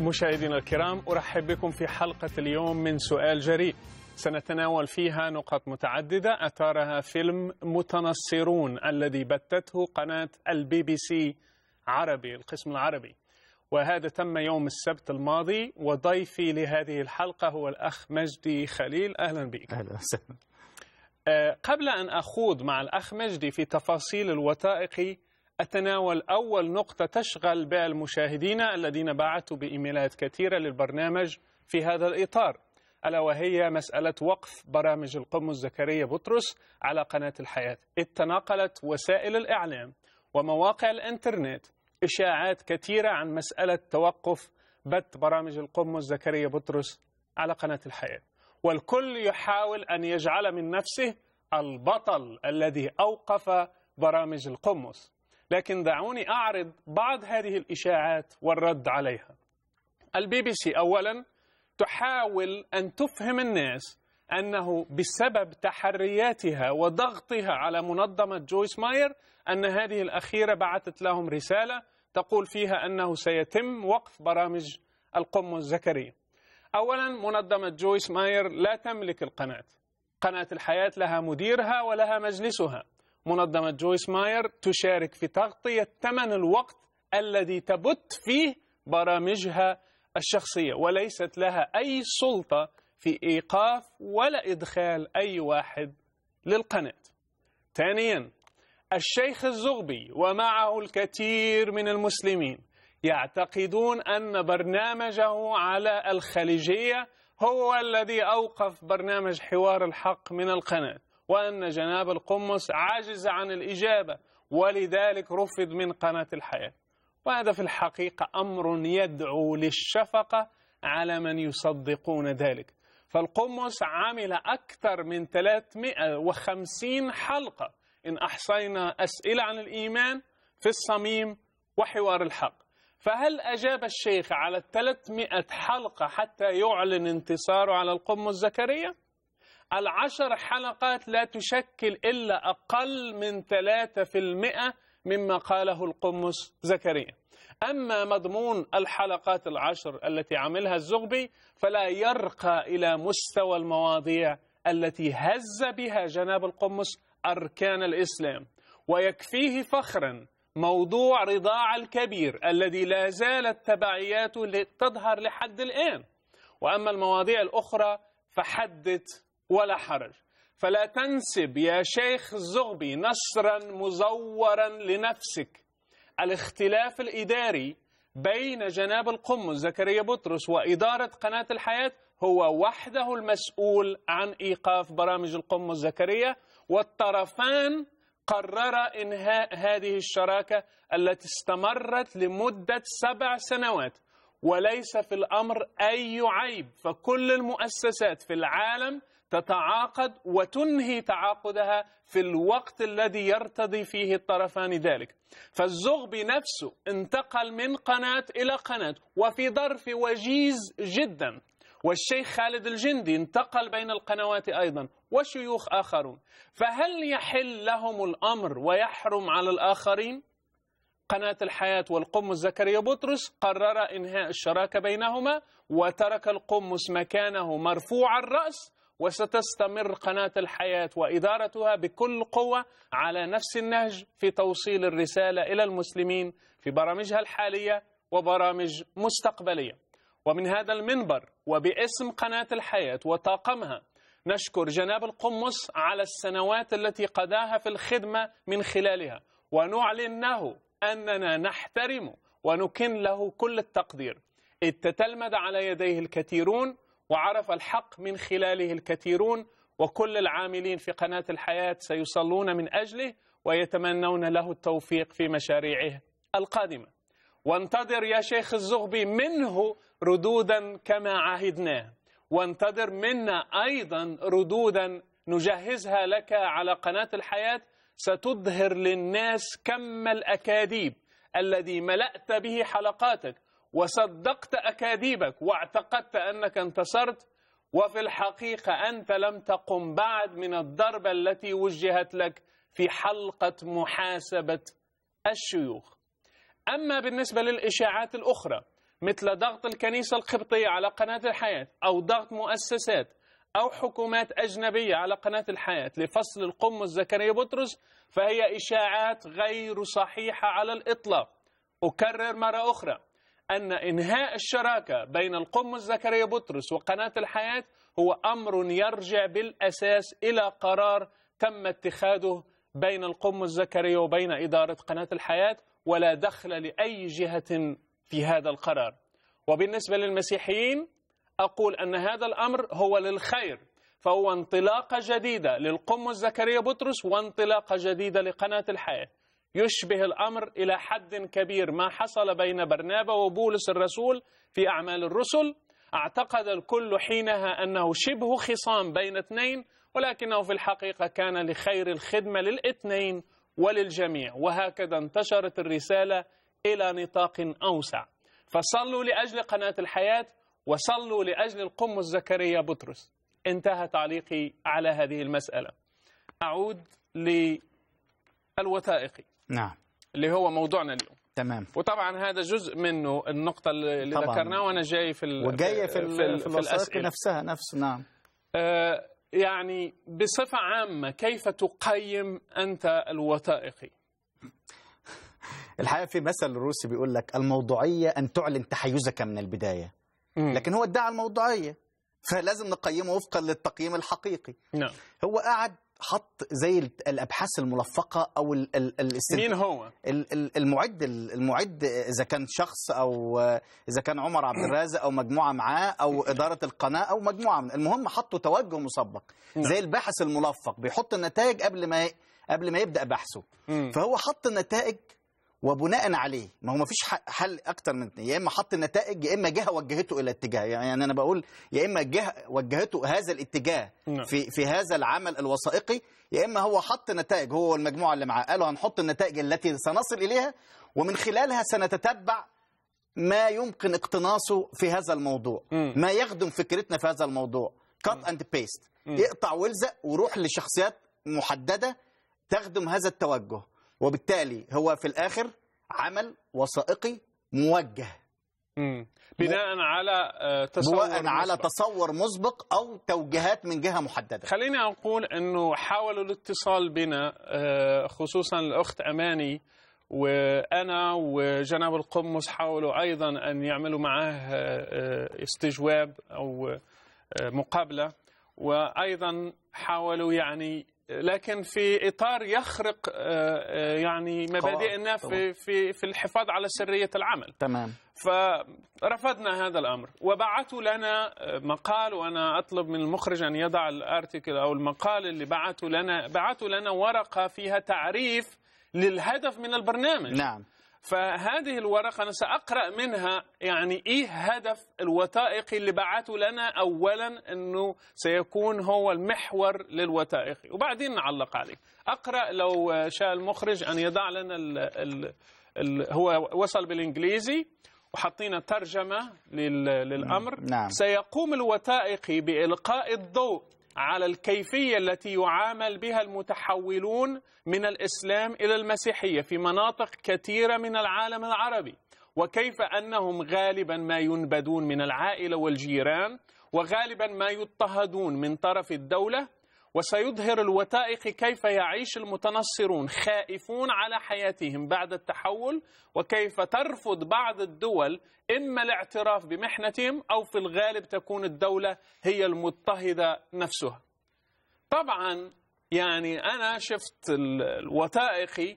مشاهدينا الكرام أرحب بكم في حلقة اليوم من سؤال جريء سنتناول فيها نقط متعددة أثارها فيلم متنصرون الذي بتته قناة البي بي سي عربي القسم العربي وهذا تم يوم السبت الماضي وضيفي لهذه الحلقة هو الأخ مجدي خليل أهلا بك اهلا وسهلا آه، قبل أن أخوض مع الأخ مجدي في تفاصيل الوثائق أتناول أول نقطة تشغل بال المشاهدين الذين بعثوا بإيميلات كثيرة للبرنامج في هذا الإطار ألا وهي مسألة وقف برامج القمص زكريا بطرس على قناة الحياة إذ تناقلت وسائل الإعلام ومواقع الإنترنت إشاعات كثيرة عن مسألة توقف بث برامج القمص زكريا بطرس على قناة الحياة والكل يحاول أن يجعل من نفسه البطل الذي أوقف برامج القمص لكن دعوني أعرض بعض هذه الإشاعات والرد عليها البي بي سي أولا تحاول أن تفهم الناس أنه بسبب تحرياتها وضغطها على منظمة جويس ماير أن هذه الأخيرة بعثت لهم رسالة تقول فيها أنه سيتم وقف برامج القمص زكريا أولا منظمة جويس ماير لا تملك القناة قناة الحياة لها مديرها ولها مجلسها منظمة جويس ماير تشارك في تغطية ثمن الوقت الذي تبت فيه برامجها الشخصية وليست لها أي سلطة في إيقاف ولا إدخال أي واحد للقناة ثانيا الشيخ الزغبي ومعه الكثير من المسلمين يعتقدون أن برنامجه على الخليجية هو الذي أوقف برنامج حوار الحق من القناة وأن جناب القمص عاجز عن الإجابة ولذلك رفض من قناة الحياة وهذا في الحقيقة أمر يدعو للشفقة على من يصدقون ذلك فالقمص عمل أكثر من 350 حلقة إن أحصينا أسئلة عن الإيمان في الصميم وحوار الحق فهل أجاب الشيخ على 300 حلقة حتى يعلن انتصاره على القمص زكريا؟ العشر حلقات لا تشكل إلا أقل من 3% مما قاله القمص زكريا أما مضمون الحلقات العشر التي عملها الزغبي فلا يرقى إلى مستوى المواضيع التي هز بها جناب القمص أركان الإسلام ويكفيه فخرا موضوع رضاع الكبير الذي لا زالت تبعياته تظهر لحد الآن وأما المواضيع الأخرى فحدث ولا حرج فلا تنسب يا شيخ الزغبي نصرا مزورا لنفسك الاختلاف الإداري بين جناب القمص زكريا بطرس وإدارة قناة الحياة هو وحده المسؤول عن إيقاف برامج القمص زكريا والطرفان قرر إنهاء هذه الشراكة التي استمرت لمدة سبع سنوات وليس في الأمر أي عيب فكل المؤسسات في العالم تتعاقد وتنهي تعاقدها في الوقت الذي يرتضي فيه الطرفان ذلك فالزغبي نفسه انتقل من قناة إلى قناة وفي ظرف وجيز جدا والشيخ خالد الجندي انتقل بين القنوات أيضا وشيوخ آخرون فهل يحل لهم الأمر ويحرم على الآخرين؟ قناة الحياة والقمص زكريا بطرس قرر إنهاء الشراكة بينهما وترك القمص مكانه مرفوع الرأس وستستمر قناة الحياة وإدارتها بكل قوة على نفس النهج في توصيل الرسالة إلى المسلمين في برامجها الحالية وبرامج مستقبلية ومن هذا المنبر وباسم قناة الحياة وطاقمها نشكر جناب القمص على السنوات التي قضاها في الخدمة من خلالها ونعلن له أننا نحترم ونكن له كل التقدير إذ تتلمذ على يديه الكثيرون وعرف الحق من خلاله الكثيرون وكل العاملين في قناة الحياة سيصلون من أجله ويتمنون له التوفيق في مشاريعه القادمة وانتظر يا شيخ الزغبي منه ردودا كما عهدناه وانتظر منا أيضا ردودا نجهزها لك على قناة الحياة ستظهر للناس كم الأكاذيب الذي ملأت به حلقاتك وصدقت أكاذيبك واعتقدت أنك انتصرت وفي الحقيقة أنت لم تقم بعد من الضربة التي وجهت لك في حلقة محاسبة الشيوخ أما بالنسبة للإشاعات الأخرى مثل ضغط الكنيسة القبطية على قناة الحياة أو ضغط مؤسسات أو حكومات أجنبية على قناة الحياة لفصل القمص زكريا بطرس فهي إشاعات غير صحيحة على الإطلاق أكرر مرة أخرى أن إنهاء الشراكة بين القمص زكريا بطرس وقناة الحياة هو أمر يرجع بالأساس إلى قرار تم اتخاذه بين القمص زكريا وبين إدارة قناة الحياة ولا دخل لأي جهة في هذا القرار وبالنسبة للمسيحيين أقول أن هذا الأمر هو للخير فهو انطلاقة جديدة للقمص زكريا بطرس وانطلاقة جديدة لقناة الحياة يشبه الأمر إلى حد كبير ما حصل بين برنابا وبولس الرسول في أعمال الرسل اعتقد الكل حينها أنه شبه خصام بين اثنين ولكنه في الحقيقة كان لخير الخدمة للاثنين وللجميع وهكذا انتشرت الرسالة إلى نطاق أوسع فصلوا لأجل قناة الحياة وصلوا لأجل القمص زكريا بطرس انتهى تعليقي على هذه المسألة أعود للوثائقي نعم اللي هو موضوعنا اليوم تمام وطبعا هذا جزء منه النقطة اللي طبعاً. ذكرناها وأنا جاي في ال- وجايه في, ال- ال- في الوثائق الأسئلة. نفسها نفس نعم آه، يعني بصفة عامة كيف تقيم أنت الوثائقي؟ الحقيقه في مثل روسي بيقول لك الموضوعيه ان تعلن تحيزك من البدايه مم. لكن هو ادعى الموضوعيه فلازم نقيمه وفقا للتقييم الحقيقي نعم هو قاعد حط زي ال- الابحاث الملفقه او ال ال الاستنت- مين هو؟ ال- ال- المعد المعد اذا كان شخص او اذا كان عمر عبد الرازق او مجموعه معاه او اداره القناه او مجموعه من المهم حطوا توجه مسبق نعم. زي الباحث الملفق بيحط النتائج قبل ما ي- قبل ما يبدا بحثه مم. فهو حط النتائج وبناء عليه ما هو ما فيش ح- حل اكتر من اتنين. يا اما حط النتائج يا اما جهه وجهته الى اتجاه يعني انا بقول يا اما جهه وجهته هذا الاتجاه نعم. في في هذا العمل الوثائقي يا اما هو حط نتائج هو والمجموعه اللي معاه قالوا هنحط النتائج التي سنصل اليها ومن خلالها سنتتبع ما يمكن اقتناصه في هذا الموضوع مم. ما يخدم فكرتنا في هذا الموضوع كات اند بيست اقطع والزق وروح لشخصيات محدده تخدم هذا التوجه وبالتالي هو في الاخر عمل وثائقي موجه مم. بناء على آه، تصور بناء على مسبق. تصور مسبق او توجيهات من جهه محدده خليني أقول أنه حاولوا الاتصال بنا آه، خصوصا الأخت أماني وأنا وجناب القمص حاولوا أيضا أن يعملوا معه آه، آه، استجواب أو آه، مقابلة وأيضا حاولوا يعني لكن في إطار يخرق آه، آه، يعني مبادئنا في في في الحفاظ على سرية العمل تمام فرفضنا هذا الامر وبعثوا لنا مقال وانا اطلب من المخرج ان يضع الارتكل او المقال اللي بعثوا لنا بعثوا لنا ورقه فيها تعريف للهدف من البرنامج نعم فهذه الورقة أنا سأقرأ منها يعني إيه هدف الوثائقي اللي بعثوا لنا أولا أنه سيكون هو المحور للوثائقي وبعدين نعلق عليه أقرأ لو شاء المخرج أن يضع لنا ال ال ال هو وصل بالإنجليزي وحطينا ترجمة لل للأمر نعم. سيقوم الوثائقي بإلقاء الضوء على الكيفية التي يعامل بها المتحولون من الإسلام إلى المسيحية في مناطق كثيرة من العالم العربي وكيف أنهم غالبا ما ينبذون من العائلة والجيران وغالبا ما يضطهدون من طرف الدولة وسيظهر الوثائق كيف يعيش المتنصرون خائفون على حياتهم بعد التحول وكيف ترفض بعض الدول إما الاعتراف بمحنتهم أو في الغالب تكون الدولة هي المضطهدة نفسها طبعا يعني أنا شفت ال- الوثائقي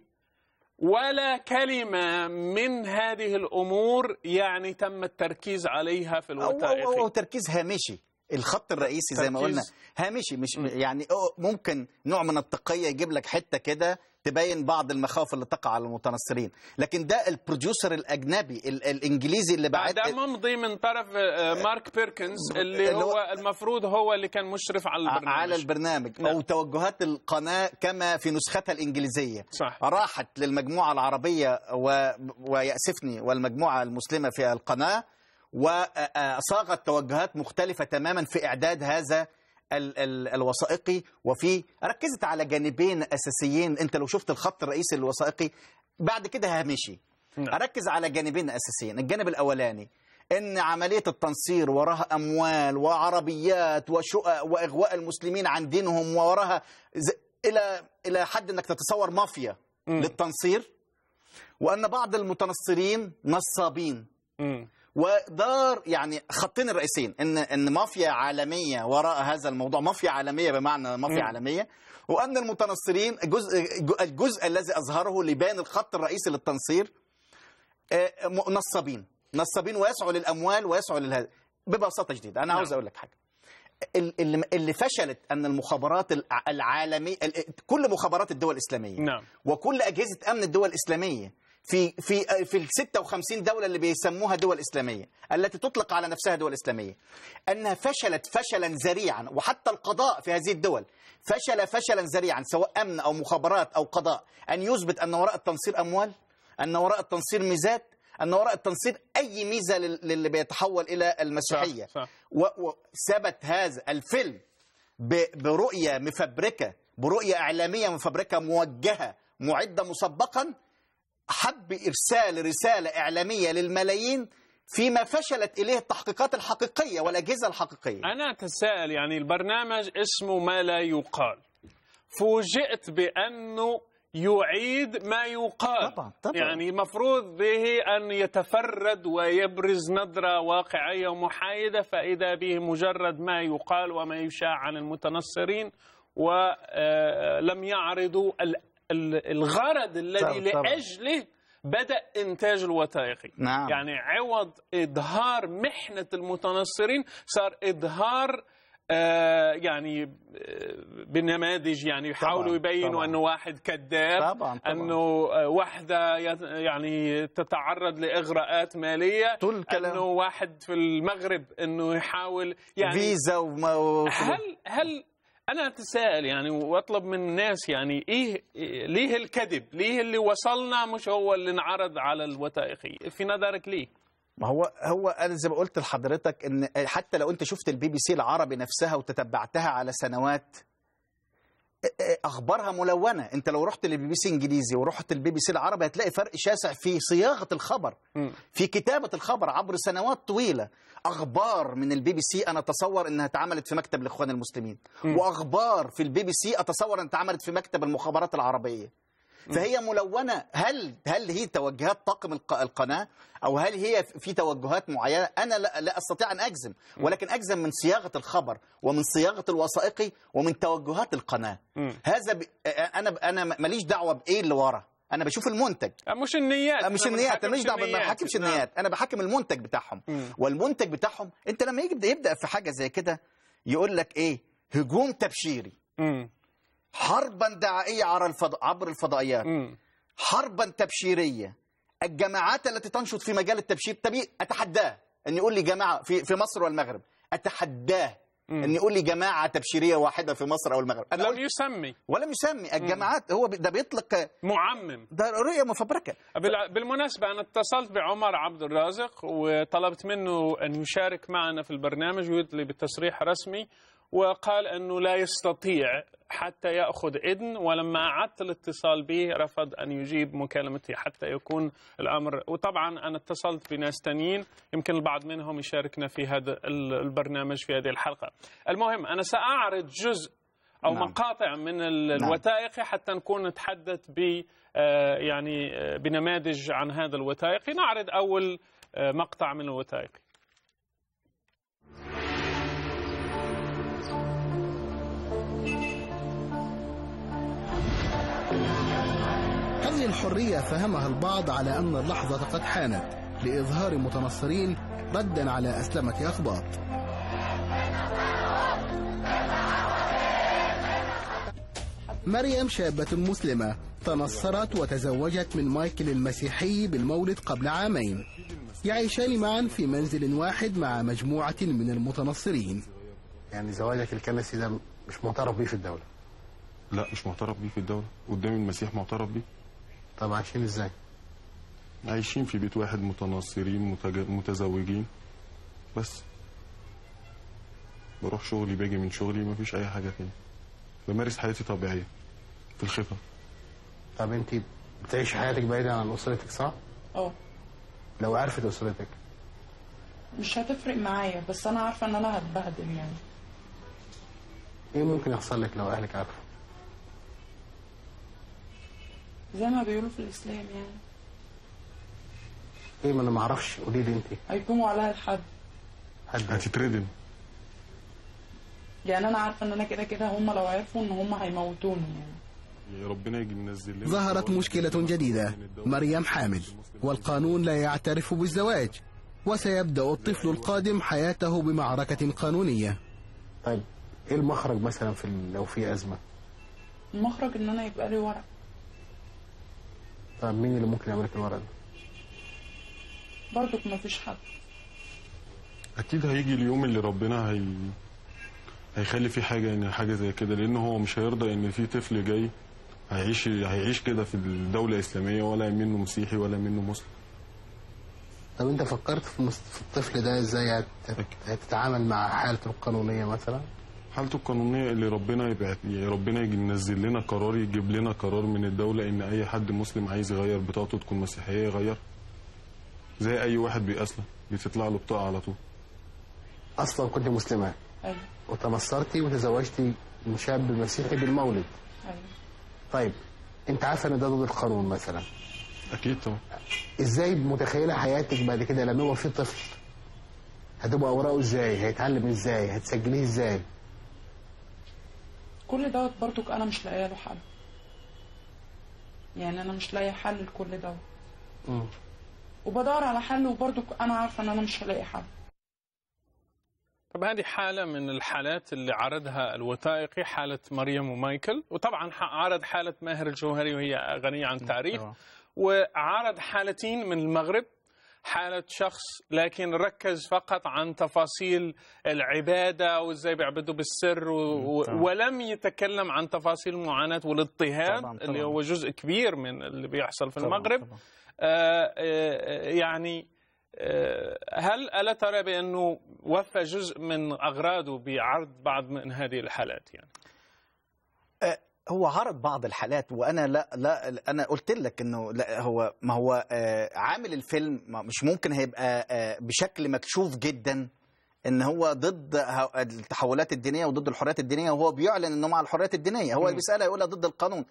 ولا كلمة من هذه الأمور يعني تم التركيز عليها في أو, أو, أو, الوثائقي أو تركيز هامشي الخط الرئيسي زي ما قلنا تركيز. هامشي مش يعني أو ممكن نوع من التقية يجيب لك حتة كده تبين بعض المخاوف اللي تقع على المتنصرين لكن ده البروديوسر الأجنبي ال الإنجليزي اللي بعد ده ممضي من طرف آه، مارك بيركنز اللي اللي هو- هو المفروض هو اللي كان مشرف على البرنامج على البرنامج نعم. أو توجهات القناة كما في نسختها الإنجليزية صح راحت للمجموعة العربية و... ويأسفني والمجموعة المسلمة في القناة وصاغت توجهات مختلفة تماما في إعداد هذا ال ال الوثائقي وفي ركزت على جانبين أساسيين أنت لو شفت الخط الرئيسي الوثائقي بعد كده هامشي نعم. أركز على جانبين أساسيين الجانب الأولاني ان عمليه التنصير وراها اموال وعربيات وشقق واغواء المسلمين عن دينهم ووراها ز- الى الى حد انك تتصور مافيا مم. للتنصير وان بعض المتنصرين نصابين مم. ودار يعني خطين الرئيسين ان ان مافيا عالميه وراء هذا الموضوع مافيا عالميه بمعنى مافيا مم. عالميه وان المتنصرين الجزء الجزء الذي اظهره لبان الخط الرئيسي للتنصير آه، م- نصابين نصابين ويسعوا للاموال ويسعوا للهذا ببساطه شديده انا عاوز نعم. اقول لك حاجه ال- اللي اللي فشلت ان المخابرات الع- العالميه ال- كل مخابرات الدول الاسلاميه نعم وكل اجهزه امن الدول الاسلاميه في في في ال 56 دوله اللي بيسموها دول اسلاميه التي تطلق على نفسها دول اسلاميه انها فشلت فشلا ذريعا وحتى القضاء في هذه الدول فشل فشلا ذريعا سواء امن او مخابرات او قضاء ان يثبت ان وراء التنصير اموال ان وراء التنصير ميزات ان وراء التنصير اي ميزه لل- للي بيتحول الى المسيحيه صح، صح. و- وثبت هذا الفيلم ب- برؤية مفبركة برؤية إعلامية مفبركة موجهة معدة مسبقا حب إرسال رسالة إعلامية للملايين فيما فشلت إليه التحقيقات الحقيقية والأجهزة الحقيقية أنا أتساءل يعني البرنامج اسمه ما لا يقال فوجئت بأنه يعيد ما يقال طبعاً، طبعاً. يعني مفروض به أن يتفرد ويبرز نظرة واقعية ومحايدة فإذا به مجرد ما يقال وما يشاع عن المتنصرين ولم يعرضوا ال- ال- الغرض الذي طبعاً. لأجله بدأ إنتاج الوثائقي نعم. يعني عوض إظهار محنة المتنصرين صار إظهار آه يعني آه، بنماذج يعني يحاولوا طبعاً، يبينوا طبعاً. انه واحد كذاب طبعاً، طبعاً. انه آه، واحده يت- يعني تتعرض لاغراءات ماليه طول الكلام. انه واحد في المغرب انه يحاول يعني فيزا وما و... هل هل انا اتساءل يعني واطلب من الناس يعني ايه إيه- ليه الكذب؟ ليه اللي وصلنا مش هو اللي انعرض على الوثائقي؟ في نظرك ليه؟ ما هو هو انا زي ما قلت لحضرتك ان حتى لو انت شفت البي بي سي العربي نفسها وتتبعتها على سنوات اخبارها ملونه انت لو رحت للبي بي سي انجليزي ورحت البي بي سي العربي هتلاقي فرق شاسع في صياغه الخبر مم. في كتابه الخبر عبر سنوات طويله اخبار من البي بي سي انا اتصور انها اتعملت في مكتب الاخوان المسلمين واخبار في البي بي سي اتصور انها اتعملت في مكتب المخابرات العربيه فهي ملونه هل هل هي توجهات طاقم الق- القناه او هل هي في توجهات معينه انا لا, لا استطيع ان اجزم ولكن اجزم من صياغه الخبر ومن صياغه الوثائقي ومن توجهات القناه مم. هذا ب... انا انا ماليش دعوه بايه اللي ورا انا بشوف المنتج مش النيات مش أنا النيات انا بنحكمش ماليش دعوه ما النيات. بحكمش نعم. النيات انا بحكم المنتج بتاعهم مم. والمنتج بتاعهم انت لما يبدا يبدا في حاجه زي كده يقول لك ايه هجوم تبشيري مم. حربا دعائيه عبر الفض... عبر الفضائيات مم. حربا تبشيريه الجماعات التي تنشط في مجال التبشير تبي اتحداه ان يقول لي جماعه في في مصر والمغرب اتحداه مم. ان يقول لي جماعه تبشيريه واحده في مصر او المغرب انا لم قلت يسمي ولم يسمي الجماعات هو بي- ده بيطلق معمم ده رؤيه مفبركه بال- بالمناسبة أنا اتصلت بعمر عبد الرازق وطلبت منه أن يشارك معنا في البرنامج ويدلي بتصريح رسمي وقال أنه لا يستطيع حتى يأخذ إذن ولما أعدت الاتصال به رفض أن يجيب مكالمتي حتى يكون الأمر وطبعا أنا اتصلت بناس تانيين يمكن البعض منهم يشاركنا في هذا ال- البرنامج في هذه الحلقة المهم أنا سأعرض جزء أو نعم. مقاطع من ال- نعم. الوثائقي حتى نكون نتحدث ب آه، يعني آه، بنماذج عن هذا الوثائقي نعرض أول آه، مقطع من الوثائقي هذه الحرية فهمها البعض على أن اللحظة قد حانت لإظهار متنصرين ردا على أسلمة أخباط مريم شابة مسلمة تنصرت وتزوجت من مايكل المسيحي بالمولد قبل عامين يعيشان معا في منزل واحد مع مجموعة من المتنصرين يعني زواجك الكنسي ده مش معترف بيه في الدولة لا مش معترف بيه في الدولة قدام المسيح معترف بيه طب عايشين ازاي؟ عايشين في بيت واحد متناصرين متج... متزوجين بس بروح شغلي باجي من شغلي مفيش أي حاجة تاني بمارس حياتي طبيعية في الخفة طب انت بتعيش حياتك بعيدا عن اسرتك صح؟ اه لو عرفت اسرتك مش هتفرق معايا بس انا عارفه ان انا هتبهدل يعني ايه ممكن يحصل لك لو اهلك عرفوا زي ما بيقولوا في الاسلام يعني ايه ما انا ما اعرفش قولي لي انت هيقوموا عليها الحد حد هتتردم يعني انا عارفه ان انا كده كده هم لو عرفوا ان هم هيموتوني يعني يا ربنا يجي منزل لنا ظهرت مشكلة جديدة مريم حامد والقانون لا يعترف بالزواج وسيبدأ الطفل القادم حياته بمعركة قانونية طيب ايه المخرج مثلا في ال- لو في ازمه المخرج ان انا يبقى لي ورق طب مين اللي ممكن يعمل لك الورق ده برضك ما فيش حد اكيد هيجي اليوم اللي ربنا هي هيخلي فيه حاجه يعني حاجه زي كده لان هو مش هيرضى ان في طفل جاي هيعيش هيعيش كده في الدوله الاسلاميه ولا منه مسيحي ولا منه مسلم طب انت فكرت في مس- في الطفل ده ازاي هت- هتتعامل مع حالته القانونيه مثلا حالته القانونيه اللي ربنا يبعت يعني ربنا يجي ينزل لنا قرار يجيب لنا قرار من الدوله ان اي حد مسلم عايز يغير بطاقته تكون مسيحيه يغير زي اي واحد بيأسلم بتطلع له بطاقه على طول اصلا كنت مسلمه ايوه وتنصرتي وتزوجتي من شاب مسيحي بالمولد ايوه طيب انت عارفه ان ده ضد القانون مثلا اكيد طبعا ازاي متخيله حياتك بعد كده لما يبقى في طفل هتبقى اوراقه ازاي هيتعلم ازاي هتسجليه ازاي كل دوت برضك انا مش لاقيه له حل يعني انا مش لاقيه حل لكل دوت مم. وبدور على حل وبرضك انا عارفه ان انا مش هلاقي حل طب هذه حالة من الحالات اللي عرضها الوثائقي حالة مريم ومايكل وطبعا ح- عرض حالة ماهر الجوهري وهي غنية عن التعريف طبعاً. وعرض حالتين من المغرب حالة شخص لكن ركز فقط عن تفاصيل العبادة وازاي بيعبدوا بالسر و... و... طبعاً. ولم يتكلم عن تفاصيل المعاناة والاضطهاد طبعاً، اللي طبعاً. هو جزء كبير من اللي بيحصل في طبعاً، المغرب طبعاً. آه، آه، يعني آه، هل ألا ترى بأنه وفى جزء من أغراضه بعرض بعض من هذه الحالات يعني هو عرض بعض الحالات وانا لا لا انا قلت لك انه لا هو ما هو آه، عامل الفيلم ما- مش ممكن هيبقى آه، بشكل مكشوف جدا ان هو ضد ه- التحولات الدينيه وضد الحريات الدينيه وهو بيعلن انه مع الحريات الدينيه هو مم. اللي بيسالها يقولها ضد القانون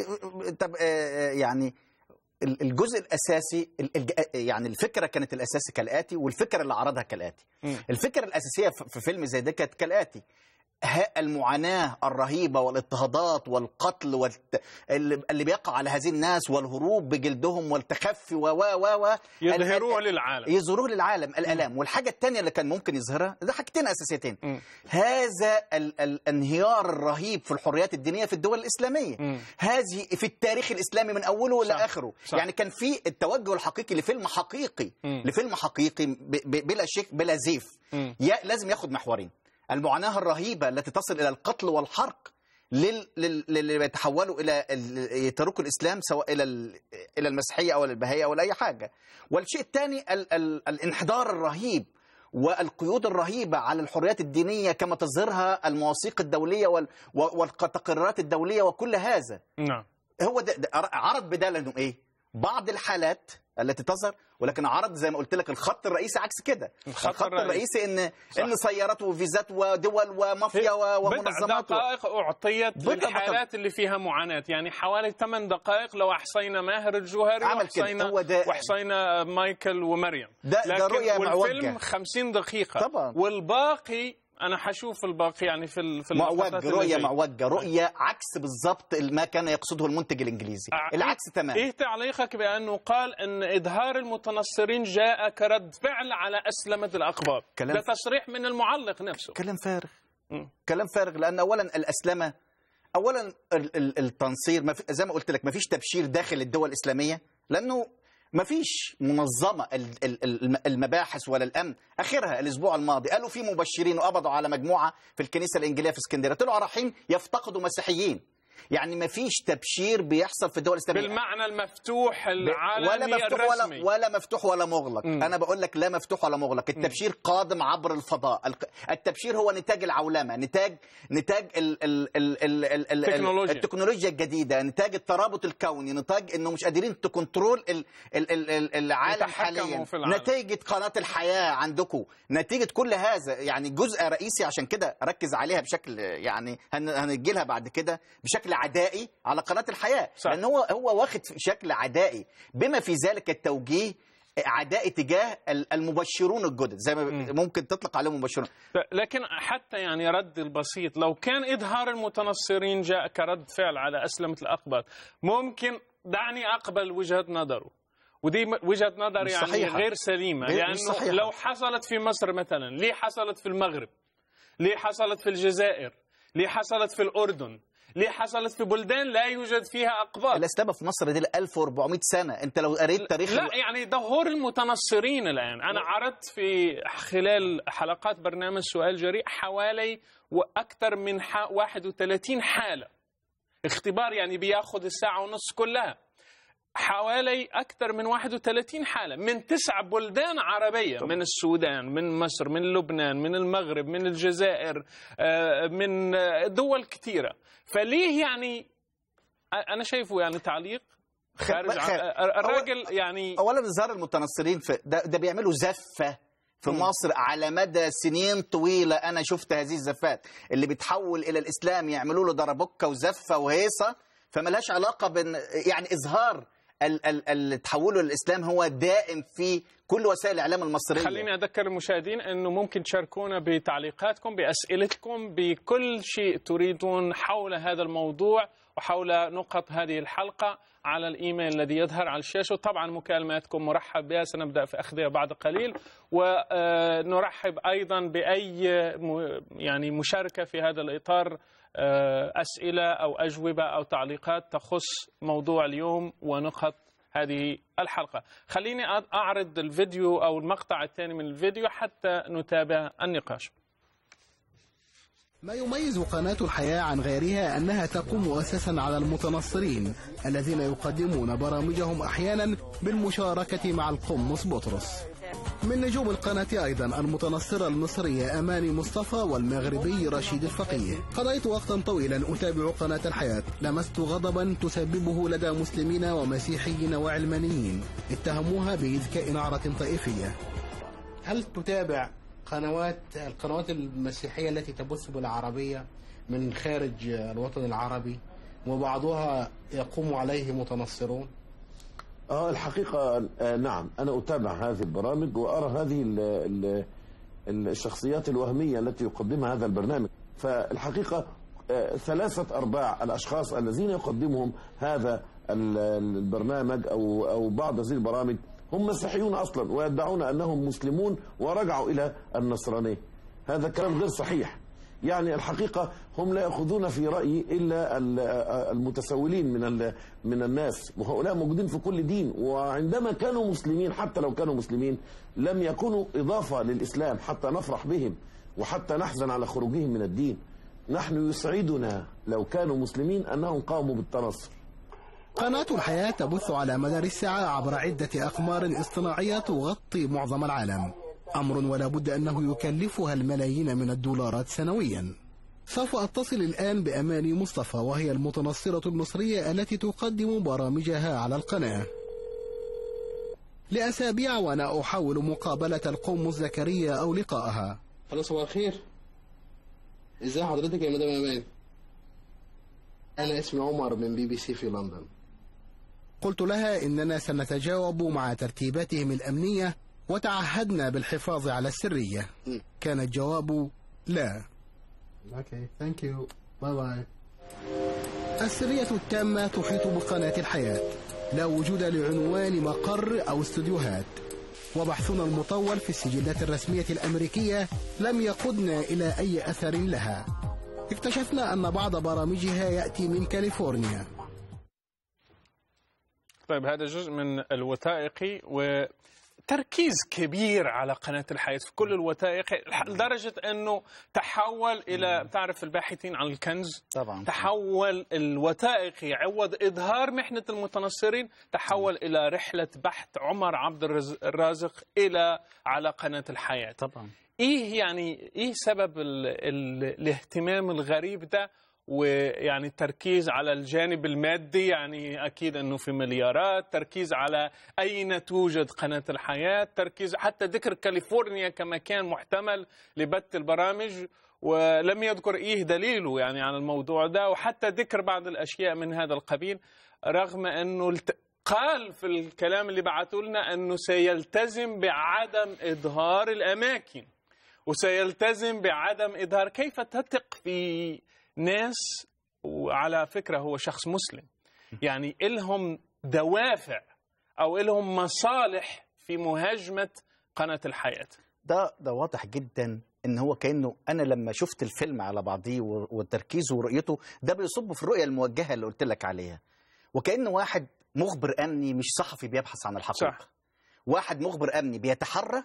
طب آه، آه، يعني ال- الجزء الاساسي ال- الج- يعني الفكره كانت الاساسي كالاتي والفكره اللي عرضها كالاتي مم. الفكره الاساسيه في في فيلم زي ده كانت كالاتي ها- المعاناة الرهيبة والاضطهادات والقتل والت... اللي اللي بيقع على هذه الناس والهروب بجلدهم والتخفي و و و و يظهروه ال- للعالم يظهروه للعالم الالام والحاجه الثانيه اللي كان ممكن يظهرها ده حاجتين اساسيتين مم. هذا ال- الانهيار الرهيب في الحريات الدينيه في الدول الاسلاميه مم. هذه في التاريخ الاسلامي من اوله صح. لاخره صح. يعني كان في التوجه الحقيقي لفيلم حقيقي مم. لفيلم حقيقي ب- ب- بلا شك بلا زيف مم. يا- لازم ياخد محورين المعاناة الرهيبة التي تصل إلى القتل والحرق لل- لل- للي يتحولوا إلى ال- يتركوا الإسلام سواء إلى ال- إلى المسيحية أو البهائية أو أي حاجة والشيء الثاني ال- ال- الانحدار الرهيب والقيود الرهيبة على الحريات الدينية كما تظهرها المواثيق الدولية وال- و- والتقريرات الدولية وكل هذا نعم هو ده, ده عرض بده لانه ايه؟ بعض الحالات التي تظهر ولكن عرض زي ما قلت لك الخط الرئيسي عكس كده الخط الخط الرئيسي ان صح. ان سيارات وفيزات ودول ومافيا و- بضع ومنظمات و... دقائق أعطيت بضع للحالات اللي فيها معاناة يعني حوالي 8 دقائق لو أحصينا ماهر الجوهري عمل كده. وأحصينا هو ده- وأحصينا مايكل ومريم ده- ده لكن رؤية والفيلم معوجة. 50 دقيقة طبعاً. والباقي أنا حشوف الباقي يعني في ال- في معوج اللقطات اللي رؤيه جاية. معوجه رؤيه عكس بالضبط ما كان يقصده المنتج الانجليزي أع- العكس تماما ايه تعليقك بانه قال ان اظهار المتنصرين جاء كرد فعل على اسلمه الاقباط كلام- ده تصريح من المعلق نفسه كلام فارغ مم. كلام فارغ لان اولا الاسلمه اولا ال- ال- التنصير ما في زي ما قلت لك ما فيش تبشير داخل الدول الاسلاميه لانه ما فيش منظمه ال- ال- ال- المباحث ولا الامن اخرها الاسبوع الماضي قالوا في مبشرين وقبضوا على مجموعه في الكنيسه الانجيليه في اسكندريه طلعوا رايحين يفتقدوا مسيحيين يعني ما فيش تبشير بيحصل في الدول الاسلاميه بالمعنى المفتوح العالمي ولا مفتوح الرسمي ولا ولا مفتوح ولا مغلق مم. انا بقول لك لا مفتوح ولا مغلق التبشير قادم عبر الفضاء الق- التبشير هو نتاج العولمه نتاج نتاج ال ال ال ال ال ال التكنولوجيا. التكنولوجيا الجديده نتاج الترابط الكوني نتاج انه مش قادرين تكنترول ال ال ال ال العالم يتحكموا حاليا في العالم. نتيجه قناه الحياه عندكم نتيجه كل هذا يعني جزء رئيسي عشان كده ركز عليها بشكل يعني هن- هنجي لها بعد كده بشكل عدائي على قناه الحياه صح. لان هو هو واخد شكل عدائي بما في ذلك التوجيه عدائي تجاه ال- المبشرون الجدد زي ما مم. ممكن تطلق عليهم مبشرون لكن حتى يعني رد البسيط لو كان إظهار المتنصرين جاء كرد فعل على أسلمة الأقباط ممكن دعني أقبل وجهة نظره ودي م- وجهة نظر مش يعني صحيحة. غير سليمة غير- لأنه مش صحيحة. لو حصلت في مصر مثلا ليه حصلت في المغرب ليه حصلت في الجزائر ليه حصلت في الأردن ليه حصلت في بلدان لا يوجد فيها أقباط الاسلام في مصر دي 1400 سنه انت لو قريت تاريخ لا يعني ظهور المتنصرين الآن أنا عرضت في خلال حلقات برنامج سؤال جريء حوالي وأكثر من ح- 31 حالة اختبار يعني بياخذ الساعة ونص كلها حوالي أكثر من 31 حالة من تسع بلدان عربية من السودان من مصر من لبنان من المغرب من الجزائر آه، من آه، دول كثيرة فليه يعني أنا شايفه يعني تعليق خارج عن خير. الراجل يعني اولا اظهار المتنصرين في ده, ده بيعملوا زفه في مصر على مدى سنين طويله انا شفت هذه الزفات اللي بتحول الى الاسلام يعملوا له دربكه وزفه وهيصه فملهاش علاقه بان يعني اظهار ال- ال- ال- تحوله للاسلام هو دائم في كل وسائل الاعلام المصريه خليني أذكر المشاهدين أنه ممكن تشاركونا بتعليقاتكم بأسئلتكم بكل شيء تريدون حول هذا الموضوع وحول نقط هذه الحلقة على الإيميل الذي يظهر على الشاشة طبعا مكالماتكم مرحب بها سنبدأ في أخذها بعد قليل ونرحب أيضا بأي م- يعني مشاركة في هذا الإطار آه، أسئلة أو أجوبة أو تعليقات تخص موضوع اليوم ونقط هذه الحلقة خليني أ- أعرض الفيديو أو المقطع الثاني من الفيديو حتى نتابع النقاش ما يميز قناة الحياة عن غيرها أنها تقوم أساسا على المتنصرين الذين يقدمون برامجهم أحيانا بالمشاركة مع القمص بطرس من نجوم القناة أيضا المتنصرة المصرية أماني مصطفى والمغربي رشيد الفقيه قضيت وقتا طويلا أتابع قناة الحياة لمست غضبا تسببه لدى مسلمين ومسيحيين وعلمانيين اتهموها بإذكاء نعرة طائفية هل تتابع قنوات القنوات المسيحية التي تبث بالعربية من خارج الوطن العربي وبعضها يقوم عليه متنصرون اه الحقيقة آه نعم أنا أتابع هذه البرامج وأرى هذه ال ال الشخصيات الوهمية التي يقدمها هذا البرنامج فالحقيقة آه ثلاثة أرباع الأشخاص الذين يقدمهم هذا ال- البرنامج أو أو بعض هذه البرامج هم مسيحيون أصلا ويدعون أنهم مسلمون ورجعوا إلى النصرانية هذا كلام غير صحيح يعني الحقيقة هم لا يأخذون في رأيي إلا ال- المتسولين من ال- من الناس وهؤلاء موجودين في كل دين وعندما كانوا مسلمين حتى لو كانوا مسلمين لم يكونوا إضافة للإسلام حتى نفرح بهم وحتى نحزن على خروجهم من الدين نحن يسعدنا لو كانوا مسلمين أنهم قاموا بالتنصر قناة الحياة تبث على مدار الساعة عبر عدة أقمار اصطناعية تغطي معظم العالم أمر ولا بد أنه يكلفها الملايين من الدولارات سنويا سوف أتصل الآن بأماني مصطفى وهي المتنصرة المصرية التي تقدم برامجها على القناة لأسابيع وأنا أحاول مقابلة القمص زكريا أو لقائها الو صباح الخير ازي حضرتك يا مدام امان انا اسمي عمر من بي بي سي في لندن قلت لها إننا سنتجاوب مع ترتيباتهم الأمنية وتعهدنا بالحفاظ على السرية م. كان الجواب لا اوكي ثانك يو باي باي السرية التامة تحيط بقناة الحياة لا وجود لعنوان مقر أو استوديوهات وبحثنا المطول في السجلات الرسمية الأمريكية لم يقودنا إلى أي أثر لها اكتشفنا أن بعض برامجها يأتي من كاليفورنيا طيب هذا جزء من الوثائقي تركيز كبير على قناة الحياة في كل الوثائق لدرجة أنه تحول إلى تعرف الباحثين عن الكنز طبعا تحول الوثائقي عوض إظهار محنة المتنصرين تحول إلى رحلة بحث عمر عبد الرز- الرازق إلى على قناة الحياة طبعا ايه يعني ايه سبب ال ال الاهتمام الغريب ده ويعني التركيز على الجانب المادي يعني اكيد انه في مليارات تركيز على اين توجد قناه الحياه تركيز حتى ذكر كاليفورنيا كمكان محتمل لبث البرامج ولم يذكر ايه دليله يعني على الموضوع ده وحتى ذكر بعض الاشياء من هذا القبيل رغم انه الت... قال في الكلام اللي بعثوا لنا انه سيلتزم بعدم اظهار الاماكن وسيلتزم بعدم إظهار كيف تثق في ناس وعلى فكرة هو شخص مسلم يعني إلهم دوافع أو إلهم مصالح في مهاجمة قناة الحياة ده ده واضح جدا ان هو كانه انا لما شفت الفيلم على بعضيه و- وتركيزه ورؤيته ده بيصب في الرؤيه الموجهه اللي قلت لك عليها وكانه واحد مخبر امني مش صحفي بيبحث عن الحقيقه صح. واحد مخبر امني بيتحرى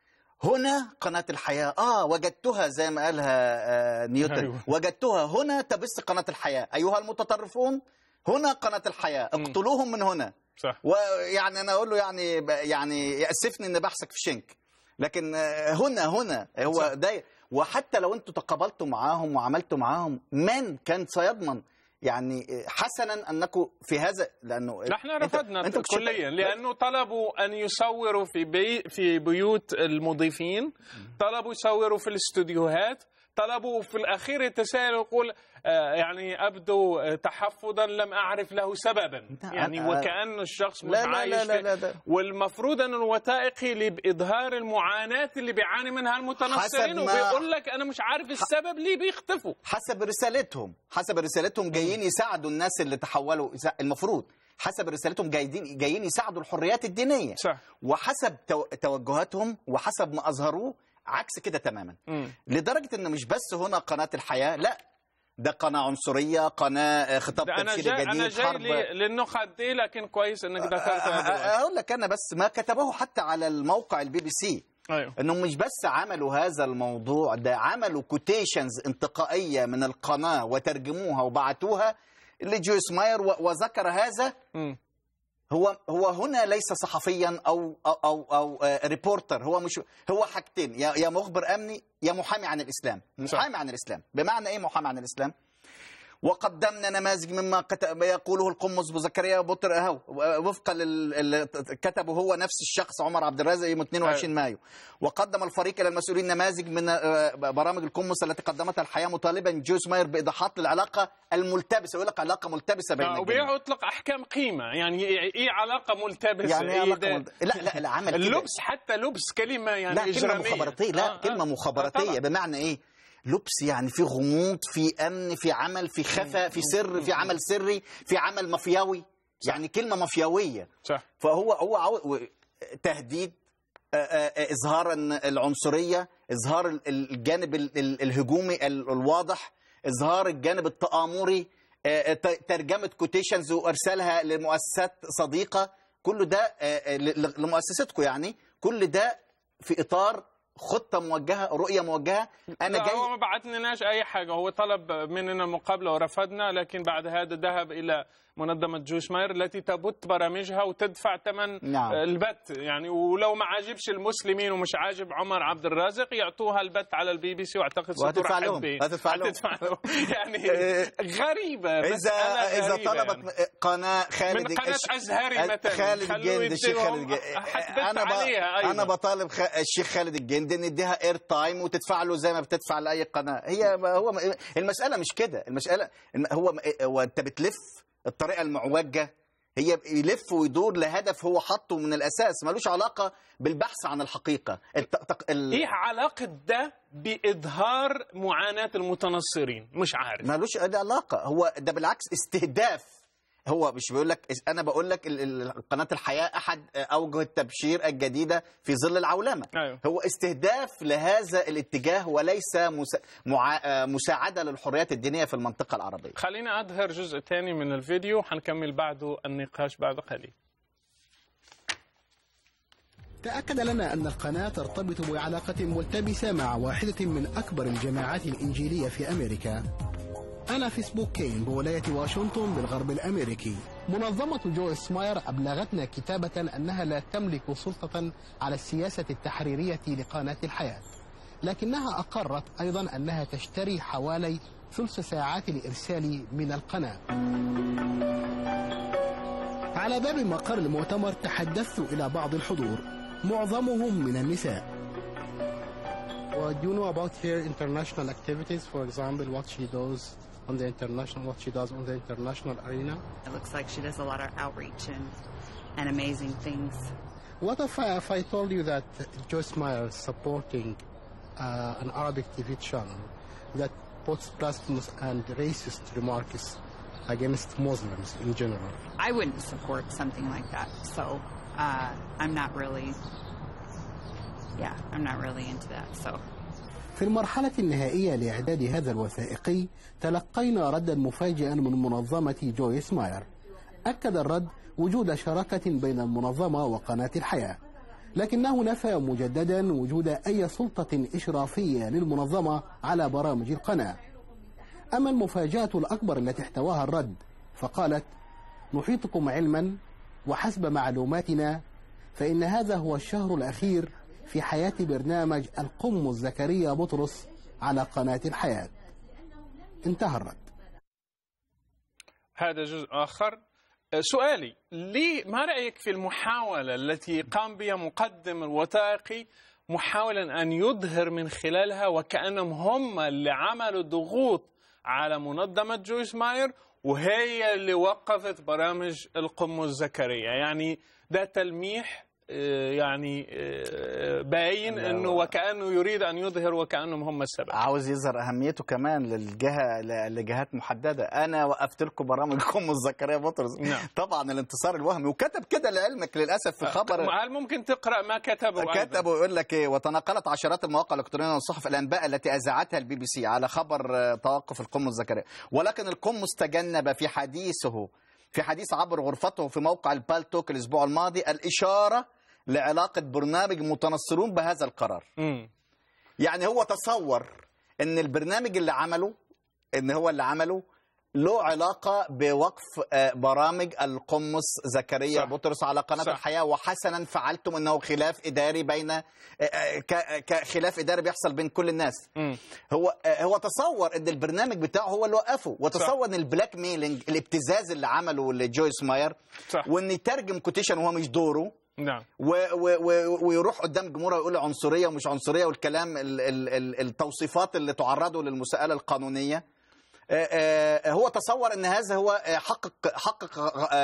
هنا قناة الحياة آه وجدتها زي ما قالها آه نيوتن أيوة. أيوة. وجدتها هنا تبث قناة الحياة أيها المتطرفون هنا قناة الحياة مم. اقتلوهم من هنا صح ويعني انا اقول له يعني يعني ياسفني ان بحثك في شنك لكن آه، هنا هنا هو صح. ده وحتى لو انتوا تقابلتوا معاهم وعملتوا معاهم من كان سيضمن يعني آه، حسنا انكم في هذا لانه نحن أنت- رفضنا أنتوا كنتوا- كليا لأنه طلبوا أن يصوروا في بي في بيوت المضيفين طلبوا يصوروا في الاستوديوهات طلبوا في الأخير يتساءل ويقول آه، يعني أبدو آه، تحفظا لم أعرف له سببا لا، يعني آه، وكأن الشخص لا لا متعايش لا لا, في- لا, لا. والمفروض أن الوثائقي اللي بإظهار المعاناة اللي بيعاني منها المتنصرين حسب ما- وبيقول لك أنا مش عارف السبب ليه بيختفوا حسب رسالتهم حسب رسالتهم جايين يساعدوا الناس اللي تحولوا يسا- المفروض حسب رسالتهم جايين جايين يساعدوا الحريات الدينيه صح وحسب تو- توجهاتهم وحسب ما اظهروه عكس كده تماما مم. لدرجه ان مش بس هنا قناه الحياه لا ده قناه عنصريه قناه آه، خطاب ده أنا تبشيري جاي جديد أنا جاي حرب لي- للنقط دي لكن كويس إنك ذكرت هذا الوقت. اقول لك انا بس ما كتبه حتى على الموقع البي بي سي أيوه انهم مش بس عملوا هذا الموضوع ده عملوا كوتيشنز انتقائيه من القناه وترجموها وبعتوها لجويس ماير و- وذكر هذا مم. هو هو هنا ليس صحفيا او او او, أو آه، ريبورتر هو مش هو حاجتين يا يا مخبر امني يا محامي عن الاسلام محامي عن الاسلام بمعنى ايه محامي عن الاسلام وقدمنا نماذج مما كتب يقوله القمص بزكريا بطر اهو وفقا اللي كتبه هو نفس الشخص عمر عبد الرازق يوم 22 مايو وقدم الفريق الى المسؤولين نماذج من آه، برامج القمص التي قدمتها الحياه مطالبا جويس ماير بايضاحات للعلاقه الملتبسه يقول لك علاقه ملتبسه بين الجميع. وبيطلق احكام قيمه يعني ايه علاقه ملتبسه يعني ايه علاقه ده؟ ملت... لا لا لا عمل كده. اللبس حتى لبس كلمه يعني لا كلمة إجرامية. مخابراتية لا آه، آه. كلمة آه، مخابراتية طبعاً. بمعنى إيه؟ لبس يعني في غموض في أمن في عمل في خفاء في سر في عمل سري في عمل مافياوي يعني كلمة مافياوية صح فهو هو عاو... و- تهديد آه، آه، آه، إظهار إن العنصرية إظهار ال- ال- الجانب ال- ال- الهجومي ال- الواضح إظهار الجانب التآمري آه، آه، ت- ترجمة كوتيشنز وإرسالها لمؤسسات صديقة كل ده آه، آه، ل- ل- لمؤسستكم يعني كل ده في إطار خطة موجهة رؤية موجهة أنا لا هو جاي ما بعتناش اي حاجه هو طلب مننا مقابله ورفضنا لكن بعد هذا ذهب الى منظمه جوش ماير التي تبث برامجها وتدفع ثمن نعم. البث يعني ولو ما عاجبش المسلمين ومش عاجب عمر عبد الرازق يعطوها البث على البي بي سي واعتقد وهتدفع سترحب لهم. به. هتدفع لهم. هتدفع لهم يعني إيه. غريبه إذا مسألة إذا غريبة طلبت يعني. قناة خالد من قناة الش- أزهري مثلا خالد خلوه الجندي الشيخ يديهم- خالد الجندي هتدفع أنا ب... عليها أيضا. أنا بطالب خ... الشيخ خالد الجندي نديها اير تايم وتدفع له زي ما بتدفع لأي قناة هي ما هو المسألة مش كده المسألة الم- هو هو أنت بتلف الطريقة المعوجة هي يلف ويدور لهدف هو حاطه من الأساس ملوش علاقة بالبحث عن الحقيقة الت... تق- ال... ايه علاقه ده باظهار معاناه المتنصرين مش عارف ملوش أي علاقة هو ده بالعكس استهداف هو مش بيقول لك انا بقول لك ال- ال- قناه الحياه احد اوجه التبشير الجديده في ظل العولمه أيوه. هو استهداف لهذا الاتجاه وليس مسا... مع... آه، مساعده للحريات الدينيه في المنطقه العربيه خلينا اظهر جزء ثاني من الفيديو حنكمل بعده النقاش بعد قليل تأكد لنا أن القناة ترتبط بعلاقة ملتبسة مع واحدة من أكبر الجماعات الإنجيلية في أمريكا أنا في سبوكين بولاية واشنطن بالغرب الأمريكي منظمة جو سماير أبلغتنا كتابة أنها لا تملك سلطة على السياسة التحريرية لقناة الحياة لكنها أقرت أيضا أنها تشتري حوالي ثلث ساعات الإرسال من القناة على باب مقر المؤتمر تحدثت إلى بعض الحضور معظمهم من النساء Well, do you know about her international activities? For example, what she does on the international, what she does on the international arena. It looks like she does a lot of outreach and, and amazing things. What if I, if I told you that Joyce Meyer is supporting uh, an Arabic TV channel that puts blasphemous and racist remarks against Muslims in general? I wouldn't support something like that. So uh, I'm not really, yeah, I'm not really into that. So. في المرحلة النهائية لإعداد هذا الوثائقي تلقينا ردا مفاجئا من منظمة جويس ماير أكد الرد وجود شراكة بين المنظمة وقناة الحياة لكنه نفى مجددا وجود أي سلطة إشرافية للمنظمة على برامج القناة أما المفاجأة الأكبر التي احتواها الرد فقالت نحيطكم علما وحسب معلوماتنا فإن هذا هو الشهر الأخير في حياة برنامج القمص زكريا بطرس على قناة الحياة انتهى الرد هذا جزء آخر سؤالي لي ما رأيك في المحاولة التي قام بها مقدم الوثائقي محاولا أن يظهر من خلالها وكأنهم هم اللي عملوا ضغوط على منظمة جويس ماير وهي اللي وقفت برامج القمص زكريا يعني ده تلميح يعني باين انه وكانه يريد ان يظهر وكانهم هم السبب عاوز يظهر اهميته كمان للجهه لجهات محدده انا وقفت لكم برامج قم زكريا بطرس نعم. طبعا الانتصار الوهمي وكتب كده لعلمك للاسف في خبر هل ممكن تقرا ما كتبه كتبه يقول لك ايه وتناقلت عشرات المواقع الالكترونيه والصحف الانباء التي اذاعتها البي بي سي على خبر توقف القمص زكريا ولكن القمص تجنب في حديثه في حديث عبر غرفته في موقع البالتوك الاسبوع الماضي الاشاره لعلاقة برنامج متنصرون بهذا القرار م. يعني هو تصور ان البرنامج اللي عمله ان هو اللي عمله له علاقة بوقف برامج القمص زكريا صح. بطرس على قناة صح. الحياة وحسنا فعلتم انه خلاف اداري بين كخلاف اداري بيحصل بين كل الناس م. هو هو تصور ان البرنامج بتاعه هو اللي وقفه وتصور ان البلاك ميلينج الابتزاز اللي عمله لجويس ماير صح. وان يترجم كوتيشن وهو مش دوره نعم و و و ويروح قدام الجمهور ويقول عنصريه ومش عنصريه والكلام ال ال ال التوصيفات اللي تعرضه للمساءله القانونيه هو تصور ان هذا هو حقق حقق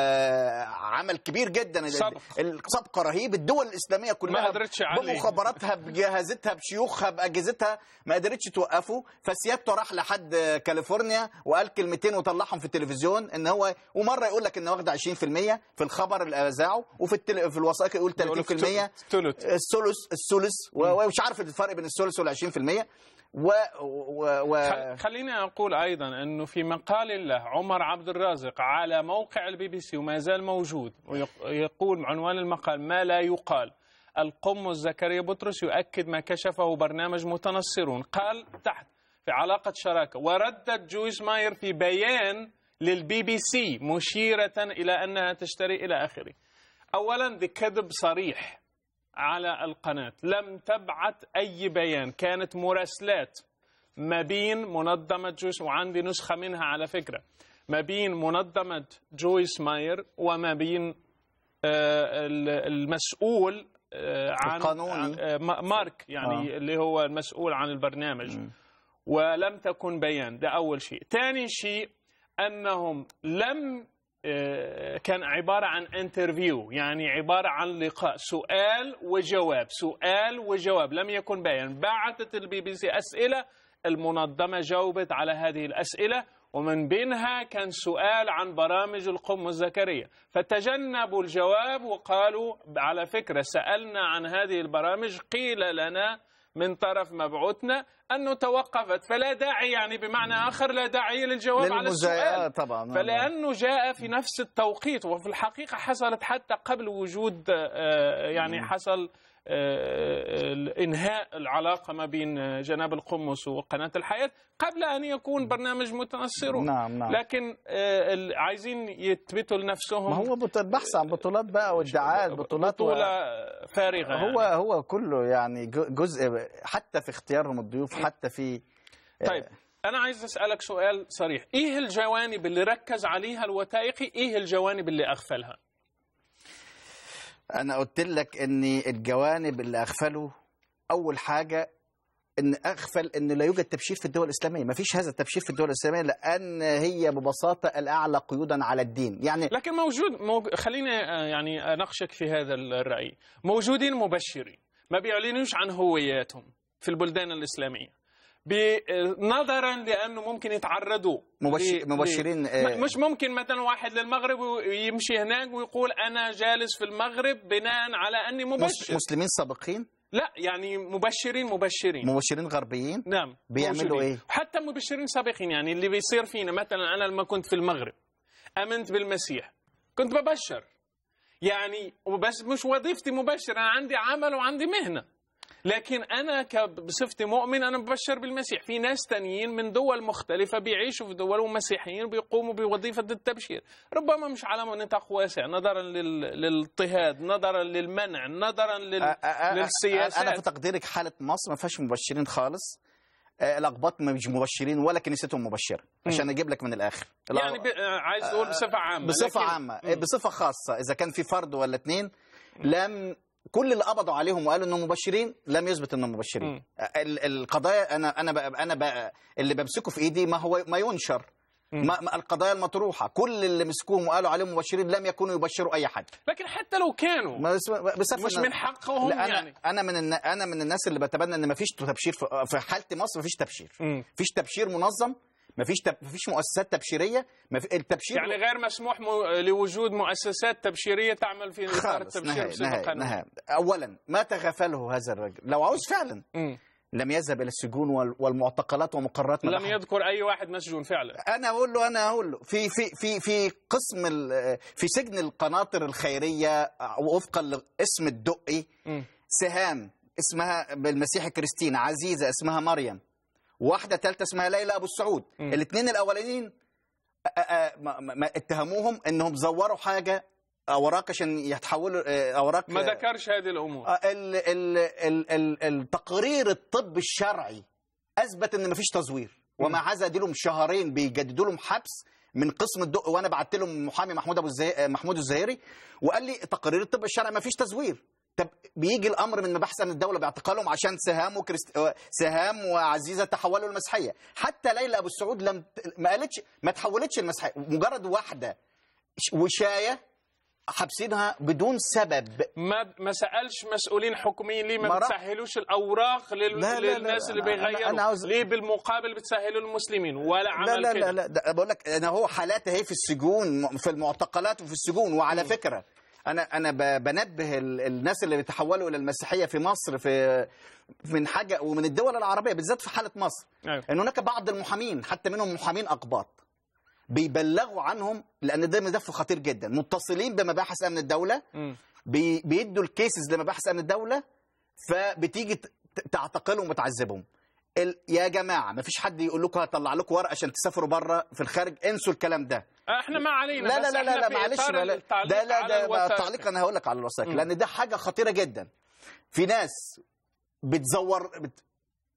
عمل كبير جدا سبق. سبق رهيب الدول الاسلاميه كلها ما قدرتش عليه. بمخابراتها بجهازتها بشيوخها باجهزتها ما قدرتش توقفه فسيادته راح لحد كاليفورنيا وقال كلمتين وطلعهم في التلفزيون ان هو ومره يقول لك ان واخده 20% في الخبر اللي اذاعه وفي التل... في الوثائق يقول 30% ثلث الثلث الثلث ومش عارف الفرق بين الثلث وال 20% و, و... و... خليني اقول ايضا انه في مقال له عمر عبد الرازق على موقع البي بي سي وما زال موجود ويقول عنوان المقال ما لا يقال القمص زكريا بطرس يؤكد ما كشفه برنامج متنصرون قال تحت في علاقة شراكة وردت جويس ماير في بيان للبي بي سي مشيرة إلى أنها تشتري إلى آخره أولا بكذب صريح على القناة لم تبعث أي بيان كانت مراسلات ما بين منظمة جويس وعندي نسخة منها على فكرة ما بين منظمة جويس ماير وما بين المسؤول عن القانوني مارك يعني آه. اللي هو المسؤول عن البرنامج م. ولم تكن بيان ده أول شيء ثاني شيء أنهم لم كان عبارة عن انترفيو يعني عبارة عن لقاء سؤال وجواب سؤال وجواب لم يكن بيان بعثت البي بي سي أسئلة المنظمة جاوبت على هذه الأسئلة ومن بينها كان سؤال عن برامج القم الزكريا فتجنبوا الجواب وقالوا على فكرة سألنا عن هذه البرامج قيل لنا من طرف مبعوثنا أنه توقفت فلا داعي يعني بمعنى آخر لا داعي للجواب على للمزايا السؤال طبعا فلأنه جاء في نفس التوقيت وفي الحقيقة حصلت حتى قبل وجود آه، يعني حصل آه، انهاء العلاقه ما بين جناب القمص وقناه الحياه قبل ان يكون برنامج متنصرون نعم نعم لكن آه، ال- عايزين يثبتوا لنفسهم ما هو بط- البحث عن بطولات بقى وادعاءات بطولات و... بطوله فارغه هو يعني. هو كله يعني جو- جزء حتى في اختيارهم الضيوف حتى في طيب انا عايز اسالك سؤال صريح ايه الجوانب اللي ركز عليها الوثائقي ايه الجوانب اللي اغفلها انا قلت لك ان الجوانب اللي اغفله اول حاجه ان اغفل ان لا يوجد تبشير في الدول الاسلاميه ما فيش هذا التبشير في الدول الاسلاميه لان هي ببساطه الاعلى قيودا على الدين يعني لكن موجود موج... خليني آه، يعني اناقشك في هذا الراي موجودين مبشرين ما بيعلنوش عن هوياتهم في البلدان الاسلاميه ب- نظرا لانه ممكن يتعرضوا مبشر ل- مبشرين ل- آه، م- مش ممكن مثلا واحد للمغرب ويمشي هناك ويقول انا جالس في المغرب بناء على اني مس- مبشر مسلمين سابقين لا يعني مبشرين مبشرين مبشرين غربيين نعم بيعملوا موجودين. إيه؟ حتى مبشرين سابقين يعني اللي بيصير فينا مثلا انا لما كنت في المغرب امنت بالمسيح كنت ببشر يعني وبس مش وظيفتي مبشر انا عندي عمل وعندي مهنه لكن انا ك- بصفتي مؤمن انا ببشر بالمسيح في ناس تانيين من دول مختلفة بيعيشوا في دول ومسيحيين بيقوموا بوظيفة التبشير ربما مش على نطاق واسع نظرا لل... للاضطهاد نظرا للمنع نظرا لل... آه، آه، آه، للسياسات انا في تقديرك حاله مصر ما فيهاش مبشرين خالص آه، الاقباط مش مبشرين ولا كنيستهم مبشره عشان اجيب لك من الاخر يعني ب... آه، عايز تقول بصفة عامة بصفه لكن- عامه بصفه خاصه اذا كان في فرد ولا اثنين لم كل اللي قبضوا عليهم وقالوا انهم مبشرين لم يثبت انهم مبشرين مم. ال- القضايا انا انا بقى انا بقى اللي بمسكه في ايدي ما هو ما ينشر ما ما القضايا المطروحه كل اللي مسكوهم وقالوا عليهم مبشرين لم يكونوا يبشروا اي حد لكن حتى لو كانوا ما بس- بصفة مش إن- من حقهم لا انا يعني انا من النا- انا من الناس اللي بتبنى ان ما فيش تبشير في في حاله مصر ما فيش تبشير مم. فيش تبشير منظم ما فيش تب... فيش مؤسسات تبشيريه ما في... التبشير يعني غير مسموح م... لوجود مؤسسات تبشيريه تعمل في اطار خالص التبشير نهائي بصفه نهائي قانونيه نهائي اولا ما تغفله هذا الرجل لو عاوز فعلا مم. لم يذهب الى السجون وال... والمعتقلات ومقرات لم مباحث. يذكر اي واحد مسجون فعلا انا اقول له انا اقول له في في في في قسم ال... في سجن القناطر الخيريه وفقا لاسم الدقي مم. سهام اسمها بالمسيحي كريستين عزيزه اسمها مريم واحده ثالثه اسمها ليلى ابو السعود مم. الاثنين الاولانيين آه، آه، ما- ما- ما اتهموهم انهم زوروا حاجه اوراق عشان يتحولوا آه، اوراق ما ذكرش هذه الامور آه، ال ال ال ال التقرير الطبي الشرعي اثبت ان مفيش تزوير ومع هذا دي لهم شهرين بيجددوا لهم حبس من قسم الدق وانا بعت لهم محامي محمود ابو الزهيري محمود الزهيري وقال لي تقرير الطب الشرعي مفيش تزوير طب بيجي الامر من مباحث امن الدوله باعتقالهم عشان سهام وكريست... آه، سهام وعزيزه تحولوا المسيحيه حتى ليلى ابو السعود لم ت- ما قالتش ما تحولتش المسيحيه مجرد واحده ش- وشايه حابسينها بدون سبب ما ما سالش مسؤولين حكوميين ليه ما ما راح- بتسهلوش الاوراق لل... لا، لا، لا، للناس اللي أنا- أنا- بيغيروا أنا عاوز- ليه بالمقابل بتسهلوا للمسلمين ولا عمل لا لا كده لا لا ده بقول لك انا هو حالات اهي في السجون في المعتقلات وفي السجون وعلى فكره انا انا ب- بنبه ال- الناس اللي بيتحولوا الى المسيحيه في مصر في من حاجه ومن الدول العربيه بالذات في حاله مصر أيوة. ان هناك بعض المحامين حتى منهم محامين اقباط بيبلغوا عنهم لان ده ملف خطير جدا متصلين بمباحث امن الدوله مم. بي بيدوا الكيسز لمباحث امن الدوله فبتيجي ت- تعتقلهم وتعذبهم ال... يا جماعه ما فيش حد يقول لكم هطلع لكم ورقه عشان تسافروا بره في الخارج انسوا الكلام ده احنا ما علينا لا بس لا لا إحنا لا في معلش إطار لا التعليق ده لا على ده الوثائق. التعليق انا هقول لك على الوثائق مم. لان ده حاجه خطيره جدا في ناس بتزور بت...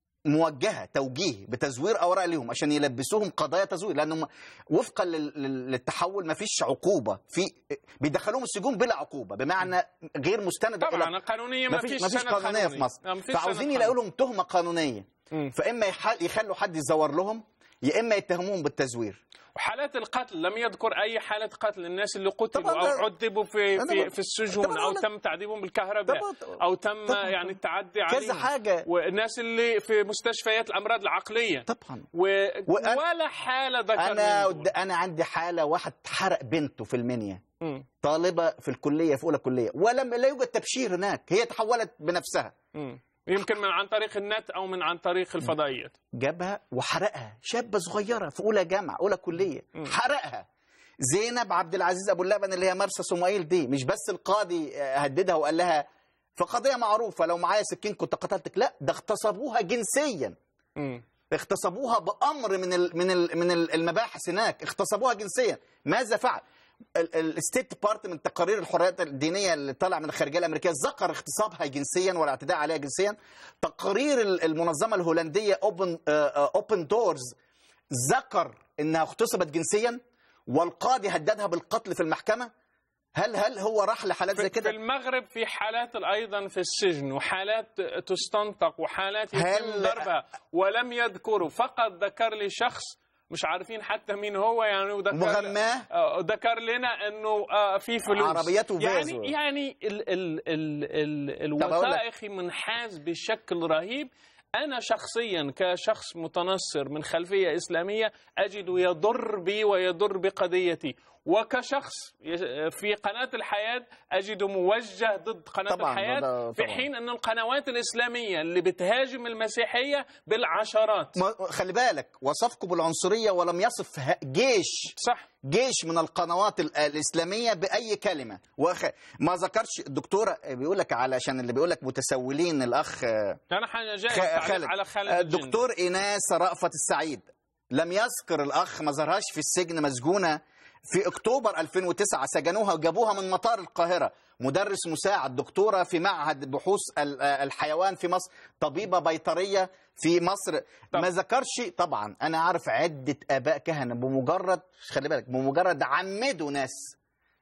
موجهه توجيه بتزوير اوراق ليهم عشان يلبسوهم قضايا تزوير لانهم وفقا لل- لل- للتحول ما فيش عقوبه في بيدخلوهم السجون بلا عقوبه بمعنى غير مستند طبعا قانونيا ما ما فيش فيش ما فيش سند قانونيه في قانوني. مصر ما فيش فعاوزين سند يلاقوا قانوني. لهم تهمه قانونيه مم. فاما يح- يخلوا حد يزور لهم يا اما يتهموهم بالتزوير وحالات القتل لم يذكر اي حاله قتل الناس اللي قتلوا طبعاً او ده- عذبوا في أنا في, بقول- في السجون طبعاً او أنا- تم تعذيبهم بالكهرباء طبعاً- او تم طبعاً. يعني التعدي كذا عليهم حاجة. والناس اللي في مستشفيات الامراض العقليه طبعا و... وأنا- ولا حاله ذكر انا من دول. قد- انا عندي حاله واحد حرق بنته في المنيا مم. طالبه في الكليه في اولى كليه ولم لا يوجد تبشير هناك هي تحولت بنفسها مم. يمكن من عن طريق النت او من عن طريق الفضائيات جابها وحرقها شابه صغيره في اولى جامعه اولى كليه حرقها زينب عبد العزيز ابو اللبن اللي هي مرسى صموئيل دي مش بس القاضي آه، هددها وقال لها في قضيه معروفه لو معايا سكين كنت قتلتك لا ده اغتصبوها جنسيا مم. اغتصبوها بامر من ال من ال من ال- المباحث هناك اغتصبوها جنسيا ماذا فعل الستيت ديبارتمنت تقارير الحريات الدينيه اللي طالع من الخارجيه الامريكيه ذكر اغتصابها جنسيا والاعتداء عليها جنسيا تقارير ال- المنظمه الهولنديه اوبن اوبن دورز ذكر انها اغتصبت جنسيا والقاضي هددها بالقتل في المحكمه هل هل هو راح لحالات زي في, في كده المغرب في حالات ايضا في السجن وحالات تستنطق وحالات يتم هل- ضربها ولم يذكروا فقط ذكر لي شخص مش عارفين حتى مين هو يعني وذكر مغماه آه، ذكر لنا انه آه، في فلوس عربيته فازو. يعني يعني ال ال ال ال طب أقول لك. الوثائقي منحاز بشكل رهيب أنا شخصيا كشخص متنصر من خلفية إسلامية أجد يضر بي ويضر بقضيتي وكشخص في قناة الحياة أجد موجه ضد قناة طبعاً، الحياة ده في طبعاً. حين أن القنوات الإسلامية اللي بتهاجم المسيحية بالعشرات ما- خلي بالك وصفكم بالعنصريه ولم يصف ه- جيش صح جيش من القنوات ال- الاسلاميه باي كلمه وخ... ما ذكرش الدكتوره بيقول لك علشان اللي بيقول لك متسولين الاخ آه، أنا حاجة جاي خ- تعليق خالد على خالد آه، الجندي. الدكتور ايناس رأفت السعيد لم يذكر الاخ ما ظهرهاش في السجن مسجونه في اكتوبر 2009 سجنوها وجابوها من مطار القاهره مدرس مساعد دكتوره في معهد بحوث ال- آه، الحيوان في مصر طبيبه بيطريه في مصر طب. ما ذكرش طبعا انا عارف عده اباء كهنه بمجرد خلي بالك بمجرد عمدوا ناس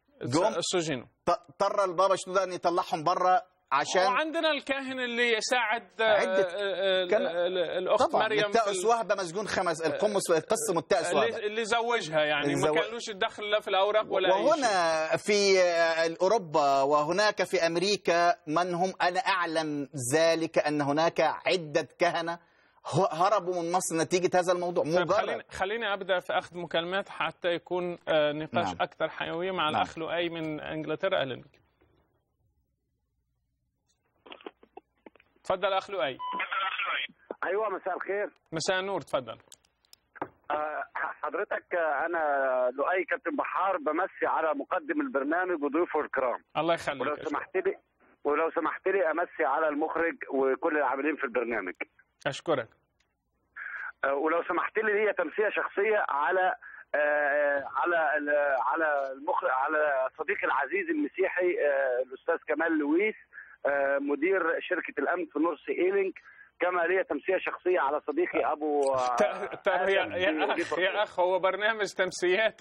جم السجن ط- اضطر البابا شنودة ان يطلعهم بره عشان وعندنا الكاهن اللي يساعد آه، عدة. آه، آه، كان- آه، الأخت طبعا مريم في متأس ال- وهبه مسجون خمس القمص القس متأس وهبه اللي اللي زوجها يعني اللي ما زو- كانلوش الدخل لا في الاوراق ولا اي شيء وهنا في اوروبا وهناك في امريكا من هم انا اعلم ذلك ان هناك عده كهنه ه- هربوا من مصر نتيجه هذا الموضوع طيب مجرد خليني خليني ابدا في اخذ مكالمات حتى يكون آه، نقاش نعم. اكثر حيويه مع نعم. الاخ لؤي من انجلترا اهلا بك تفضل اخ لؤي ايوه مساء الخير مساء النور تفضل آه، حضرتك آه، انا لؤي كابتن بحار بمسي على مقدم البرنامج وضيوفه الكرام الله يخليك ولو أشكرك. سمحت لي ولو سمحت لي امسي على المخرج وكل العاملين في البرنامج اشكرك آه، ولو سمحت لي هي تمثيله شخصيه على آه، على ال- على المخرج على صديقي العزيز المسيحي آه، الاستاذ كمال لويس آه، مدير شركه الامن في نورث ايلينج كما لي تمثيله شخصيه على صديقي ابو آه، ت- ت- يا, آدم يا في اخ ليفربول. يا اخ هو برنامج تمسيات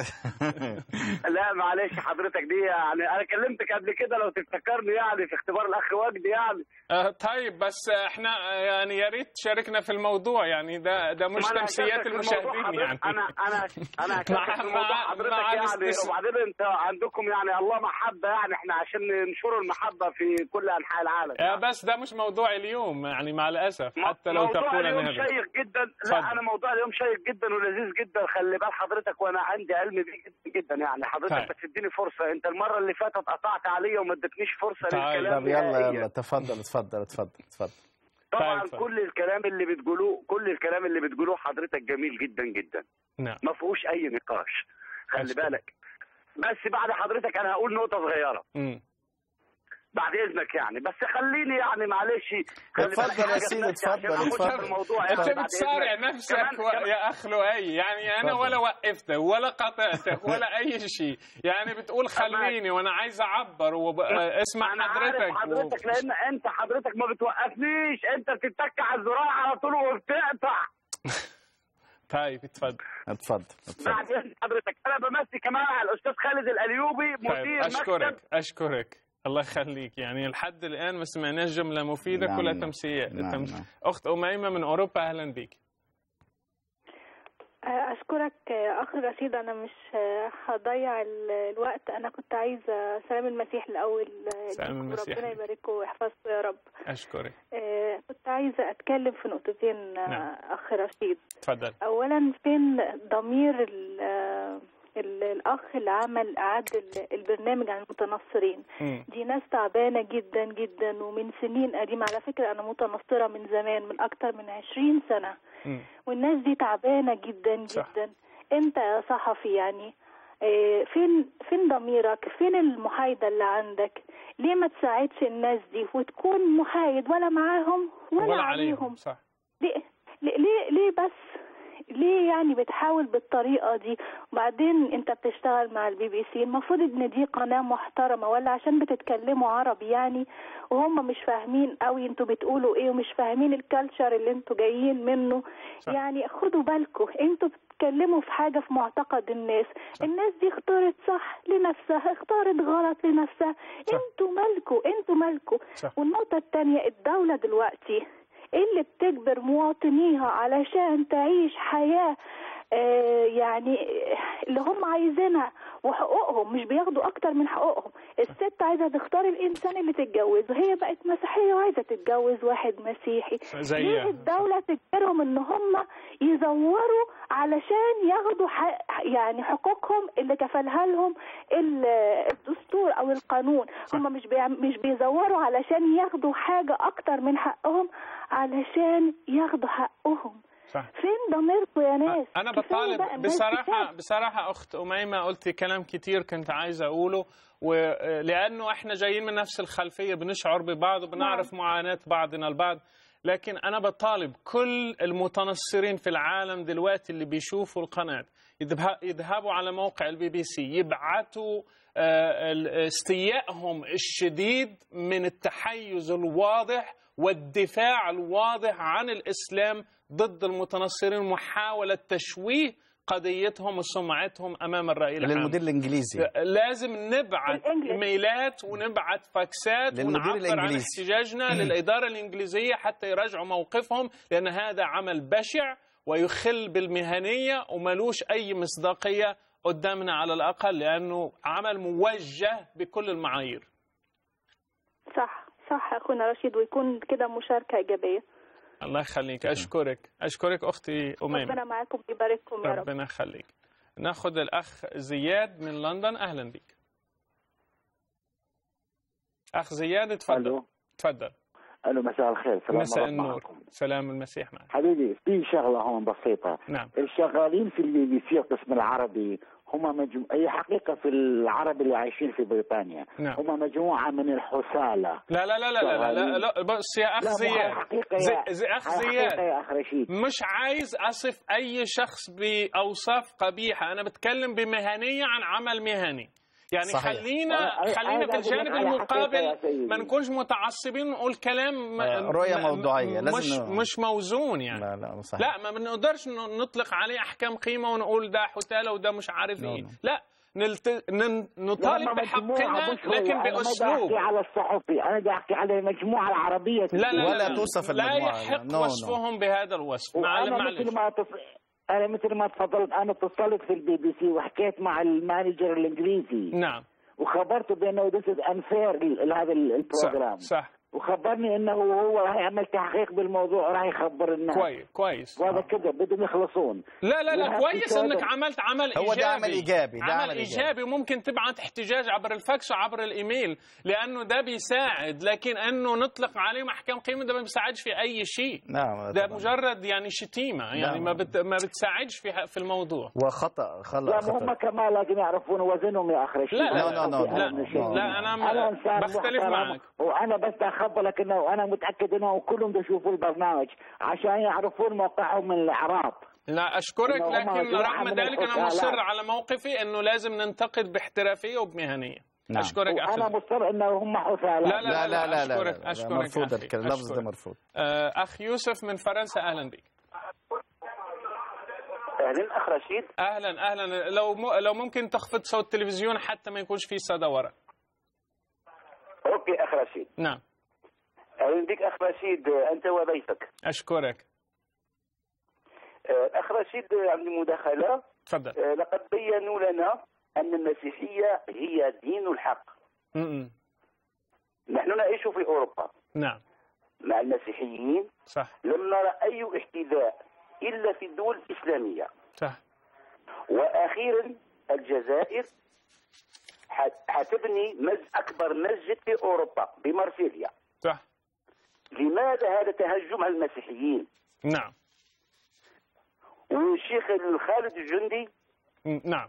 لا معلش حضرتك دي يعني انا كلمتك قبل كده لو تفتكرني يعني في اختبار الاخ وجدي يعني آه، طيب بس احنا آه، يعني يا ريت تشاركنا في الموضوع يعني ده ده مش ما أنا تمسيات هكلمك في الموضوع المشاهدين حضرتك. يعني انا انا انا هكلمك مع- في الموضوع مع- حضرتك مع يعني الاستس- وبعدين انت عندكم يعني الله محبه يعني احنا عشان ننشروا المحبه في كل انحاء العالم آه، بس ده مش موضوع اليوم يعني مع الاسف حتى لو موضوع تقول اليوم ان هذا شيق جدا اتفضل. لا انا موضوع اليوم شيق جدا ولذيذ جدا خلي بال حضرتك وانا عندي علم بيه جدا جدا يعني حضرتك طيب. بس تديني فرصه انت المره اللي فاتت قطعت عليا وما ادتنيش فرصه طيب. للكلام طب يلا نهائياً. يلا تفضل تفضل اتفضل اتفضل طبعا طيب، اتفضل. كل الكلام اللي بتقولوه كل الكلام اللي بتقولوه حضرتك جميل جدا جدا نعم ما فيهوش اي نقاش خلي أشكر. بالك بس بعد حضرتك انا هقول نقطه صغيره مم. بعد اذنك يعني بس خليني يعني معلش خلي بالك اتفضل يا حاجة سيدي، في نفسي عشان اتفضل، أخش اتفضل. في الموضوع انت يعني بعد بتصارع إذنك. نفسك كمان- و... كمان- يا اخ لؤي يعني انا اتفضل. ولا وقفتك ولا قطعتك ولا اي شيء يعني بتقول خليني وانا عايز اعبر واسمع انا حضرتك عارف حضرتك لان انت حضرتك ما بتوقفنيش انت بتتك على الزراعه على طول وبتقطع طيب اتفضل اتفضل اتفضل بعد إذن حضرتك انا بمسي كمان على الاستاذ خالد الايوبي طيب مدير اشكرك مكتب اشكرك الله يخليك يعني لحد الان ما سمعناش جمله مفيده نعم، كلها نعم. تمسيات نعم، تمس- نعم. اخت اميمه من اوروبا اهلا بك أشكرك أخ رشيد أنا مش هضيع ال- الوقت أنا كنت عايزة سلام المسيح الأول سلام المسيح ربنا ليك. يباركه ويحفظه يا رب اشكرك آه، كنت عايزة أتكلم في نقطتين آه، نعم. أخ رشيد تفضل أولا فين ضمير ال- آه، ال- الاخ اللي عمل اعد ال- البرنامج عن المتنصرين مم. دي ناس تعبانه جدا جدا ومن سنين قديمه على فكره انا متنصره من زمان من اكتر من عشرين سنه مم. والناس دي تعبانه جدا صح. جدا انت يا صحفي يعني آه، فين فين ضميرك فين المحايده اللي عندك ليه ما تساعدش الناس دي وتكون محايد ولا معاهم ولا, ولا عليهم عليهم صح ليه ليه ليه, ليه بس ليه يعني بتحاول بالطريقة دي وبعدين انت بتشتغل مع البي بي سي المفروض ان دي قناة محترمة ولا عشان بتتكلموا عربي يعني وهم مش فاهمين قوي انتوا بتقولوا ايه ومش فاهمين الكالتشر اللي انتوا جايين منه صح. يعني خدوا بالكم انتوا بتتكلموا في حاجة في معتقد الناس الناس دي اختارت صح لنفسها اختارت غلط لنفسها صح. انتوا مالكوا انتوا مالكوا صح. والنقطة التانية الدولة دلوقتي اللي بتجبر مواطنيها علشان تعيش حياة آه، يعني اللي هم عايزينها وحقوقهم مش بياخدوا اكتر من حقوقهم الست عايزه تختار الانسان اللي تتجوز وهي بقت مسيحيه وعايزه تتجوز واحد مسيحي زيها. ليه الدوله تجبرهم ان هم يزوروا علشان ياخدوا ح- يعني حقوقهم اللي كفلها لهم ال- الدستور او القانون هم مش بيعم- مش بيزوروا علشان ياخدوا حاجه اكتر من حقهم علشان ياخدوا حقهم صح فين ضميركم يا ناس انا كفاية بطالب بقى الناس بصراحه كفاية. بصراحه اخت اميمه قلت كلام كتير كنت عايز اقوله ولانه احنا جايين من نفس الخلفيه بنشعر ببعض وبنعرف معاناه بعضنا البعض لكن انا بطالب كل المتنصرين في العالم دلوقتي اللي بيشوفوا القناه يذهب- يذهبوا على موقع البي بي سي يبعتوا آه، ال- استيائهم الشديد من التحيز الواضح والدفاع الواضح عن الاسلام ضد المتنصرين ومحاوله تشويه قضيتهم وسمعتهم امام الراي العام للمدير الانجليزي لازم نبعت بالإنجليزي. ايميلات ونبعت فاكسات للمدير ونعبر عن الإنجليزي. احتجاجنا للاداره الانجليزيه حتى يراجعوا موقفهم لان هذا عمل بشع ويخل بالمهنيه وملوش اي مصداقيه قدامنا على الاقل لانه عمل موجه بكل المعايير صح صح يا اخونا رشيد ويكون كده مشاركه ايجابيه الله يخليك اشكرك اشكرك اختي اميمه ربنا معاكم ويبارككم يا رب ربنا يخليك ناخذ الاخ زياد من لندن اهلا بك اخ زياد تفضل الو تفضل الو مساء الخير سلام مساء الله النور معكم. سلام المسيح معك حبيبي في شغله هون بسيطه نعم الشغالين في البي بي سي القسم العربي هم مجمو... اي حقيقه في العرب اللي عايشين في بريطانيا نعم. هم مجموعه من الحساله لا لا لا لا لا لا, لا بس يا اخ لا، ما هي زياد حقيقة زي يا- زي اخ هاي زياد حقيقة يا اخ رشيد مش عايز اصف اي شخص باوصاف قبيحه انا بتكلم بمهنيه عن عمل مهني يعني صحيح. خلينا أنا- أنا خلينا في أقول لك الجانب على حقيقة المقابل يا سيدي. ما نكونش متعصبين ونقول كلام م- آه، رؤية م- موضوعية. مش لازم ن- مش موزون يعني لا لا صحيح لا ما بنقدرش ن- نطلق عليه احكام قيمه ونقول ده حتاله وده مش عارف لا، ايه لا. لا نلت... نن... نطالب لا، ما مجموعة بحقنا مش هو. لكن أنا ما بدي باسلوب احكي على الصحفي انا بدي احكي على المجموعه العربيه لا لا ولا لا توصف لا المجموعة. يحق نو، نو. وصفهم بهذا الوصف معلم وانا معلش مثل ما تص... انا مثل ما تفضلت انا اتصلت في البي بي سي وحكيت مع المانجر الانجليزي نعم وخبرته بانه ذس از انفير هذا ال- صح البروجرام صح وخبرني انه هو راح يعمل تحقيق بالموضوع وراح يخبر الناس كويس كويس وهذا كذا بدهم يخلصون لا لا لا وهذا كويس الشهادة- انك عملت عمل هو ايجابي ده عمل إيجابي، ده عمل عمل ايجابي إيجابي. وممكن تبعت احتجاج عبر الفاكس وعبر الايميل لانه ده بيساعد لكن انه نطلق عليه احكام قيمه ده ما بيساعدش في اي شيء نعم ده طبعاً. مجرد يعني شتيمه يعني نعم. ما بت ما بتساعدش في في الموضوع وخطأ خلق لا ما هم خطأ كمان لازم يعرفون وزنهم يا اخ رشيد لا لا لا، لا، لا، لا لا، لا انا انا انسان بختلف محترم معك وانا بس اخبر لك انه انا متاكد انه كلهم بده يشوفوا البرنامج عشان يعرفون موقعهم من الاعراب لا اشكرك إنه هم لكن مجموعة رغم من ذلك انا الحسالات. مصر على موقفي انه لازم ننتقد باحترافيه وبمهنيه نعم. اشكرك اخي وانا مصر انه هم حسالات لا لا لا لا لا, أشكرك لا, لا, أشكرك مرفوض أخي، الكلام اللفظ ده أشكرك. مرفوض آه، اخ يوسف من فرنسا اهلا بك اهلا اخ رشيد اهلا اهلا لو م... لو ممكن تخفض صوت التلفزيون حتى ما يكونش فيه صدى ورا اوكي اخ رشيد نعم اهلا بك اخ رشيد انت وضيفك اشكرك آه، اخ رشيد عندي مداخله تفضل آه، لقد بينوا لنا ان المسيحيه هي دين الحق م-م. نحن نعيش في اوروبا نعم مع المسيحيين صح لم نرى اي احتذاء الا في الدول الاسلاميه صح واخيرا الجزائر حت- حتبني مز أكبر مسجد في أوروبا بمارسيليا صح لماذا هذا تهجم على المسيحيين نعم والشيخ خالد الجندي نعم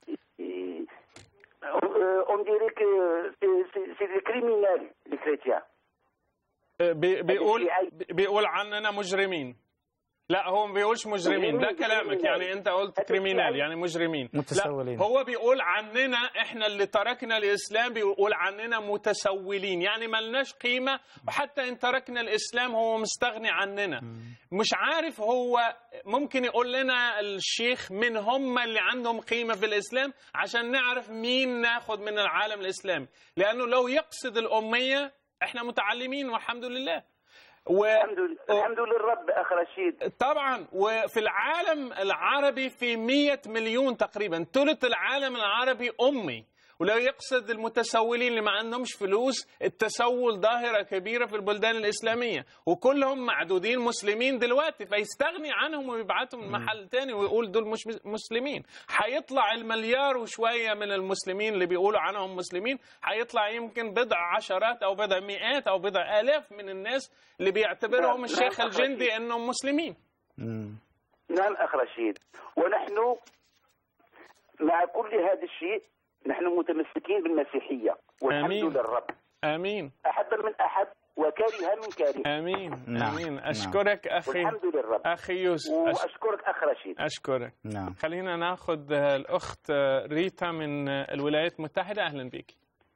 on dirait que c'est- c'est c'est des criminels les chrétiens بي- بيقول بيقول عننا مجرمين لا هو ما بيقولش مجرمين ده كلامك يعني انت قلت كريمينال يعني مجرمين متسولين. لا هو بيقول عننا احنا اللي تركنا الاسلام بيقول عننا متسولين يعني ملناش قيمه وحتى ان تركنا الاسلام هو مستغني عننا مش عارف هو ممكن يقول لنا الشيخ من هم اللي عندهم قيمه في الاسلام عشان نعرف مين ناخد من العالم الاسلامي لانه لو يقصد الاميه احنا متعلمين والحمد لله و... الحمد لله الحمد للرب اخ رشيد طبعا وفي العالم العربي في 100 مليون تقريبا ثلث العالم العربي امي ولو يقصد المتسولين اللي ما عندهمش فلوس التسول ظاهرة كبيرة في البلدان الإسلامية وكلهم معدودين مسلمين دلوقتي فيستغني عنهم ويبعتهم من محل تاني ويقول دول مش مسلمين هيطلع المليار وشوية من المسلمين اللي بيقولوا عنهم مسلمين هيطلع يمكن بضع عشرات أو بضع مئات أو بضع آلاف من الناس اللي بيعتبرهم نعم، الشيخ نعم، الجندي أنهم مسلمين نعم اخ رشيد ونحن مع كل هذا الشيء نحن متمسكين بالمسيحيه والحمد آمين. للرب آمين احب من احب وكره من كاره آمين نعم، آمين نعم. أشكرك أخي والحمد للرب أخي يوسف أش- واشكرك اخ رشيد أشكرك نعم خلينا ناخذ الأخت ريتا من الولايات المتحدة أهلا بك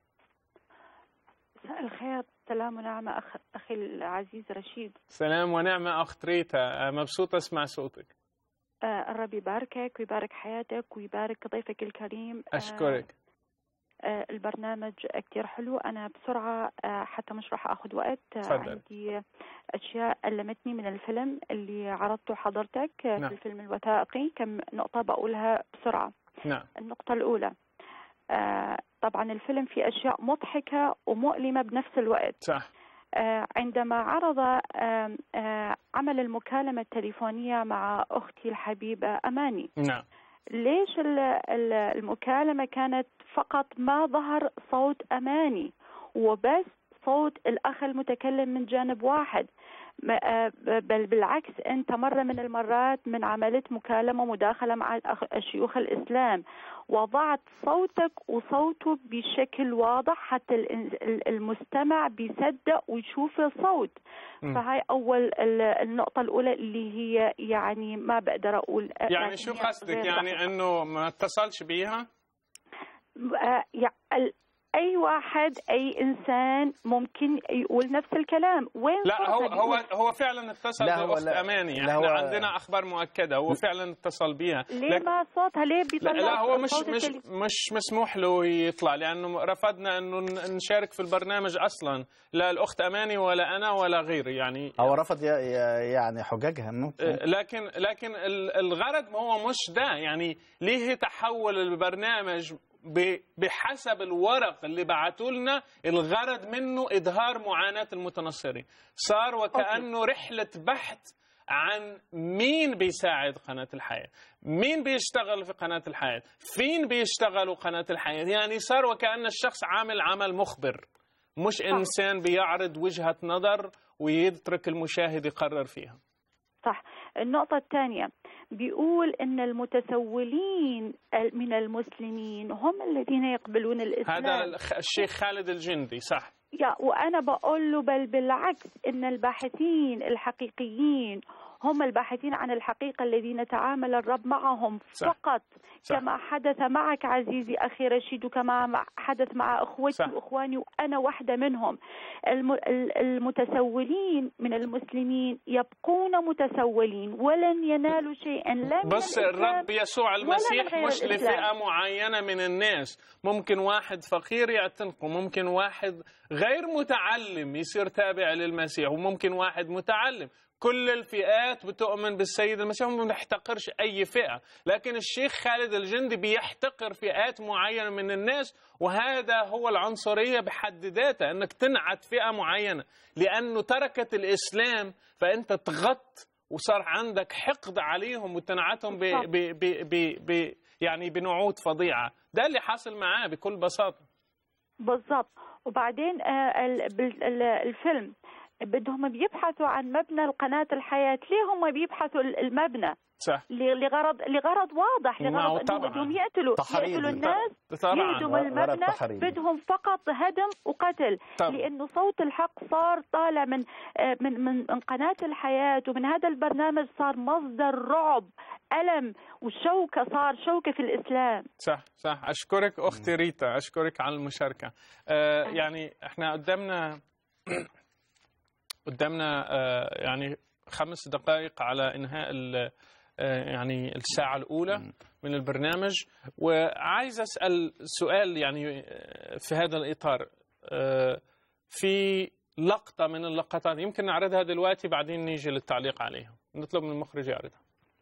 مساء الخير سلام ونعمة أخ... أخي العزيز رشيد سلام ونعمة أخت ريتا مبسوطة أسمع صوتك آه الرب يباركك ويبارك حياتك ويبارك ضيفك الكريم آه أشكرك آه البرنامج كتير حلو أنا بسرعة آه حتى مش راح أخذ وقت آه تفضل. عندي أشياء ألمتني من الفيلم اللي عرضته حضرتك آه نعم. في الفيلم الوثائقي كم نقطة بقولها بسرعة نعم النقطة الأولى آه طبعا الفيلم فيه أشياء مضحكة ومؤلمة بنفس الوقت صح آه، عندما عرض آم، آه، عمل المكالمة التليفونية مع أختي الحبيبة أماني نعم ليش ال- ال- المكالمة كانت فقط ما ظهر صوت أماني وبس صوت الأخ المتكلم من جانب واحد ما- آه، بل بالعكس أنت مرة من المرات من عملت مكالمة مداخلة مع الأخ- شيوخ الإسلام وضعت صوتك وصوته بشكل واضح حتى الإن- ال- المستمع بيصدق ويشوف الصوت مم. فهاي أول ال- النقطة الأولى اللي هي يعني ما بقدر أقول يعني لكن شو هي قصدك غير يعني أنه ما اتصلش بيها آه، يع- ال- اي واحد اي انسان ممكن يقول نفس الكلام وين لا صوته هو بيقول- هو هو فعلا اتصل لا، هو باخت لا. اماني لا، احنا هو- عندنا اخبار مؤكده هو فعلا اتصل بيها ليه لك- ما صوتها ليه لا, بيطلع لا هو مش صوت مش التلي- مش مسموح له يطلع لانه رفضنا انه ن- نشارك في البرنامج اصلا لا الاخت اماني ولا انا ولا غيري يعني هو رفض ي- ي- يعني حججها ممكن لكن لكن ال- الغرض ما هو مش ده يعني ليه تحول البرنامج ب- بحسب الورق اللي بعتوا لنا الغرض منه اظهار معاناه المتنصرين صار وكانه رحله بحث عن مين بيساعد قناة الحياة مين بيشتغل في قناة الحياة فين بيشتغلوا قناة الحياة يعني صار وكأن الشخص عامل عمل مخبر مش إنسان بيعرض وجهة نظر ويترك المشاهد يقرر فيها صح النقطة الثانية بيقول ان المتسولين من المسلمين هم الذين يقبلون الاسلام هذا الخ- الشيخ خالد الجندي صح يا وأنا بقول له بل بالعكس إن الباحثين الحقيقيين هم الباحثين عن الحقيقة الذين نتعامل الرب معهم صح. فقط صح. كما حدث معك عزيزي أخي رشيد وكما مع- حدث مع أخوتي صح. وإخواني وأنا واحدة منهم الم- ال- المتسولين من المسلمين يبقون متسولين ولن ينالوا شيئا لا من بس الإسلام الرب يسوع ولا من المسيح غير مش الإسلام. لفئة معينة من الناس ممكن واحد فقير يعتنقه ممكن واحد غير متعلم يصير تابع للمسيح وممكن واحد متعلم كل الفئات بتؤمن بالسيد المسيح وما بنحتقرش أي فئة لكن الشيخ خالد الجندي بيحتقر فئات معينة من الناس وهذا هو العنصرية بحد ذاتها أنك تنعت فئة معينة لأنه تركت الإسلام فأنت تغط وصار عندك حقد عليهم وتنعتهم ب بالضبط. ب ب ب ب يعني بنعوت فظيعه ده اللي حاصل معاه بكل بساطه بالضبط وبعدين آه، ال- بال- ال- الفيلم بدهم بيبحثوا عن مبنى القناة الحياة ليه هم بيبحثوا ال- المبنى صح ل- لغرض لغرض واضح ما هو لغرض انه طبعاً. بدهم يقتلوا تحريض. يقتلوا الناس طبعا يهدموا غرض المبنى تحريض. بدهم فقط هدم وقتل طبعاً. لانه صوت الحق صار طالع من آه، من من من قناه الحياه ومن هذا البرنامج صار مصدر رعب الم وشوكه صار شوكه في الاسلام صح صح اشكرك اختي ريتا اشكرك على المشاركه آه يعني احنا قدامنا قدامنا آه يعني خمس دقائق على انهاء ال- آه يعني الساعه الاولى من البرنامج وعايز اسال سؤال يعني آه، في هذا الاطار آه، في لقطه من اللقطات يمكن نعرضها دلوقتي بعدين نيجي للتعليق عليها نطلب من المخرج يعرضها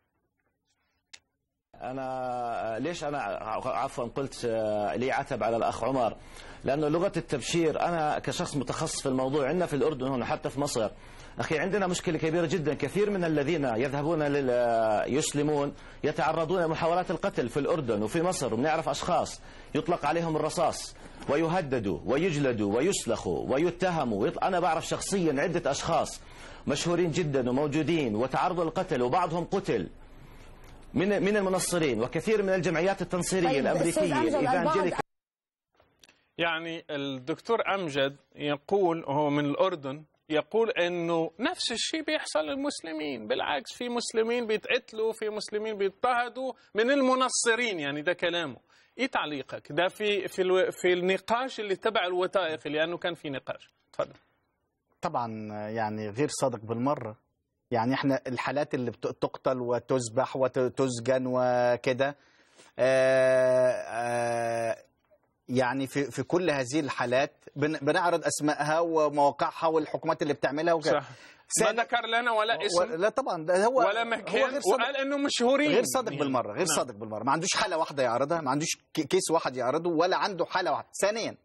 انا ليش انا عفوا قلت آه، لي عتب على الاخ عمر لانه لغه التبشير انا كشخص متخصص في الموضوع عندنا في الاردن هنا حتى في مصر اخي عندنا مشكله كبيره جدا كثير من الذين يذهبون لل آه، يسلمون يتعرضون لمحاولات القتل في الاردن وفي مصر وبنعرف اشخاص يطلق عليهم الرصاص ويهددوا ويجلدوا ويسلخوا ويتهموا ويط- انا بعرف شخصيا عده اشخاص مشهورين جدا وموجودين وتعرضوا للقتل وبعضهم قتل من من المنصرين وكثير من الجمعيات التنصيريه طيب، الامريكيه أستاذ أمجد، الايفانجيليك يعني الدكتور أمجد يقول هو من الأردن يقول أنه نفس الشيء بيحصل للمسلمين بالعكس في مسلمين بيتقتلوا في مسلمين بيضطهدوا من المنصرين يعني ده كلامه ايه تعليقك ده في في الو... في النقاش اللي تبع الوثائقي لانه كان في نقاش تفضل طبعا يعني غير صادق بالمره يعني احنا الحالات اللي بت- تقتل وتذبح وتسجن وكده آه، آه، يعني في في كل هذه الحالات بن- بنعرض اسمائها ومواقعها والحكومات اللي بتعملها وكده صح ما ذكر لنا ولا اسم لا طبعا ده هو ولا هو مكان غير صادق. وقال انه مشهورين غير صادق يعني. بالمره غير نعم. صادق بالمره ما عندوش حاله واحده يعرضها ما عندوش ك- كيس واحد يعرضه ولا عنده حاله واحده ثانيا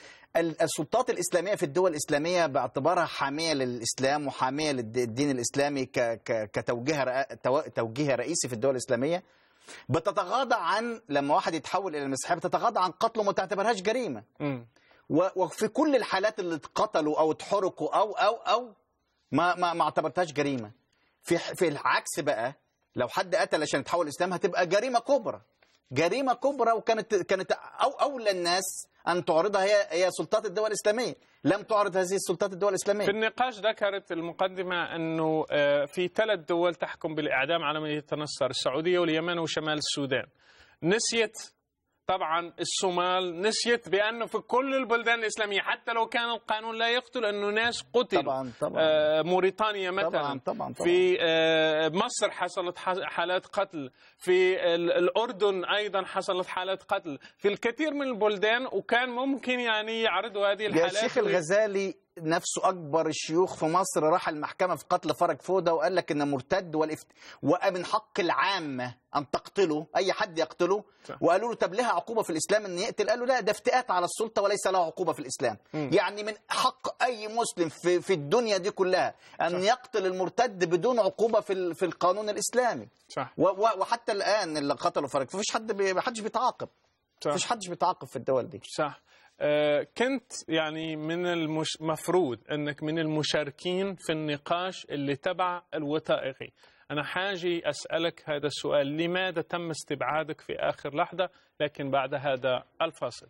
ال- السلطات الإسلامية في الدول الإسلامية باعتبارها حامية للإسلام وحامية للدين الإسلامي ك- ك- كتوجيه رئ- تو- توجيه رئيسي في الدول الإسلامية بتتغاضى عن لما واحد يتحول إلى المسيحية بتتغاضى عن قتله ما تعتبرهاش جريمة مم. و- وفي كل الحالات اللي اتقتلوا أو اتحرقوا أو أو أو ما ما ما اعتبرتهاش جريمة في في العكس بقى لو حد قتل عشان يتحول الإسلام هتبقى جريمة كبرى جريمة كبرى وكانت كانت أو أولى الناس أن تعرضها هي هي سلطات الدول الإسلامية لم تعرض هذه السلطات الدول الإسلامية في النقاش ذكرت المقدمة أنه آه، في ثلاث دول تحكم بالإعدام على من يتنصر السعودية واليمن وشمال السودان نسيت طبعا الصومال نسيت بأنه في كل البلدان الإسلامية حتى لو كان القانون لا يقتل أنه ناس قتلوا طبعا طبعا آه، موريتانيا مثلا طبعا طبعا طبعا في آه، مصر حصلت ح- حالات قتل في ال- الأردن أيضا حصلت حالات قتل في الكثير من البلدان وكان ممكن يعني يعرضوا هذه يا الحالات الشيخ وي- الغزالي نفسه أكبر الشيوخ في مصر راح المحكمة في قتل فرج فودة وقال لك إنه مرتد والإفت... ومن حق العامة أن تقتله أي حد يقتله صح. وقالوا له طب لها عقوبة في الإسلام إن يقتل قالوا لا ده افتئات على السلطة وليس له عقوبة في الإسلام مم. يعني من حق أي مسلم في, في الدنيا دي كلها أن يقتل المرتد بدون عقوبة في, ال... في القانون الإسلامي صح و... و... وحتى الآن اللي قتلوا فرج مفيش حد بي... محدش بيتعاقب صح. مفيش حدش بيتعاقب في الدول دي صح آه، كنت يعني من المفروض انك من المشاركين في النقاش اللي تبع الوثائقي انا حاجي اسالك هذا السؤال لماذا تم استبعادك في اخر لحظه لكن بعد هذا الفاصل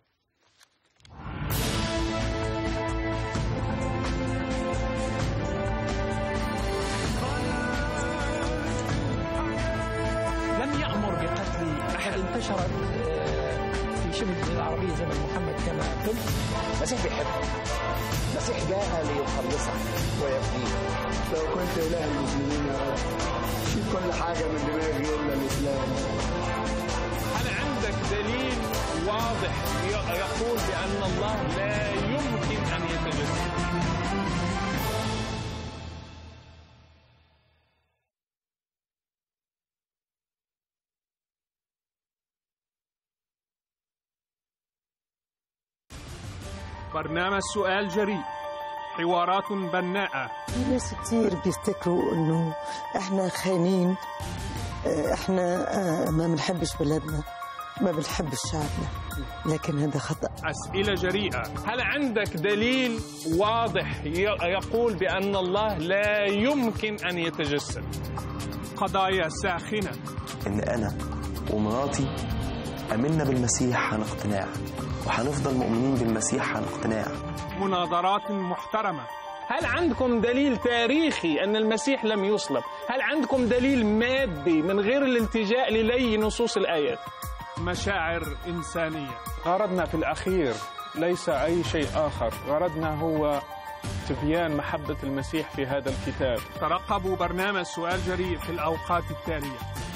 لم يأمر بقتل أحد انتشرت آه، في شبه الجزيرة العربية زمن محمد كما قلت المسيح بيحبك المسيح جاء ليخلصك ويفديك لو كنت إله المسلمين يا رب شيل كل حاجة من دماغي إلا الإسلام هل عندك دليل واضح ي- يقول بان الله لا يمكن ان يتجسد برنامج سؤال جريء حوارات بناءة في ناس كتير بيفتكروا انه احنا خاينين اه، احنا اه، ما بنحبش بلدنا ما بنحبش شعبنا لكن هذا خطأ أسئلة جريئة هل عندك دليل واضح ي- يقول بأن الله لا يمكن أن يتجسد قضايا ساخنة ان انا ومراتي امنا بالمسيح عن اقتناع وهنفضل مؤمنين بالمسيح عن اقتناع مناظرات محترمة هل عندكم دليل تاريخي أن المسيح لم يصلب هل عندكم دليل مادي من غير الالتجاء للي نصوص الآيات مشاعر إنسانية غرضنا في الأخير ليس أي شيء آخر غرضنا هو تبيان محبة المسيح في هذا الكتاب ترقبوا برنامج سؤال جريء في الأوقات التالية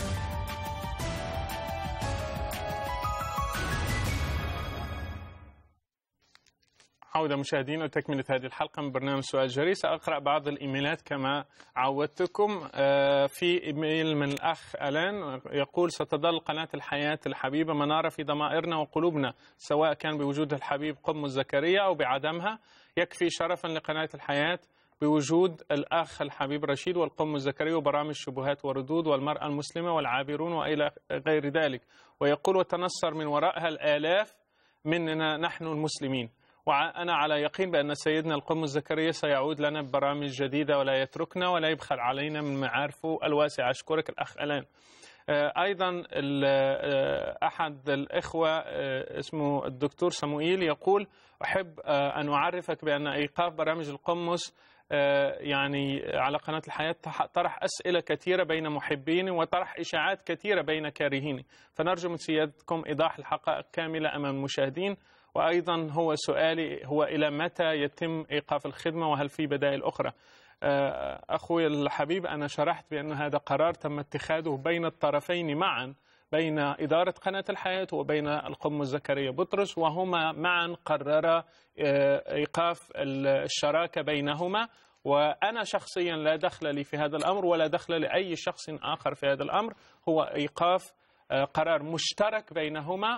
عودة مشاهدينا وتكملة هذه الحلقة من برنامج سؤال جريء سأقرأ بعض الإيميلات كما عودتكم آه، في إيميل من الأخ ألان يقول ستظل قناة الحياة الحبيبة منارة في ضمائرنا وقلوبنا سواء كان بوجود الحبيب قم زكريا أو بعدمها يكفي شرفا لقناة الحياة بوجود الأخ الحبيب رشيد والقم زكريا وبرامج شبهات وردود والمرأة المسلمة والعابرون وإلى غير ذلك ويقول وتنصر من وراءها الآلاف مننا نحن المسلمين وأنا على يقين بأن سيدنا القم زكريا سيعود لنا ببرامج جديدة ولا يتركنا ولا يبخل علينا من معارفه الواسعة أشكرك الأخ ألان آه، أيضا ال- آه، أحد الإخوة آه، اسمه الدكتور سموئيل يقول أحب آه، أن أعرفك بأن إيقاف برامج القمص آه، يعني على قناة الحياة تح- طرح أسئلة كثيرة بين محبيني وطرح إشاعات كثيرة بين كارهيني فنرجو من سيادتكم إيضاح الحقائق كاملة أمام المشاهدين وأيضا هو سؤالي هو إلى متى يتم إيقاف الخدمة وهل في بدائل أخرى آه، أخوي الحبيب أنا شرحت بأن هذا قرار تم اتخاذه بين الطرفين معا بين إدارة قناة الحياة وبين القم زكريا بطرس وهما معا قررا آه، إيقاف ال- الشراكة بينهما وأنا شخصيا لا دخل لي في هذا الأمر ولا دخل لأي شخص آخر في هذا الأمر هو إيقاف آه، قرار مشترك بينهما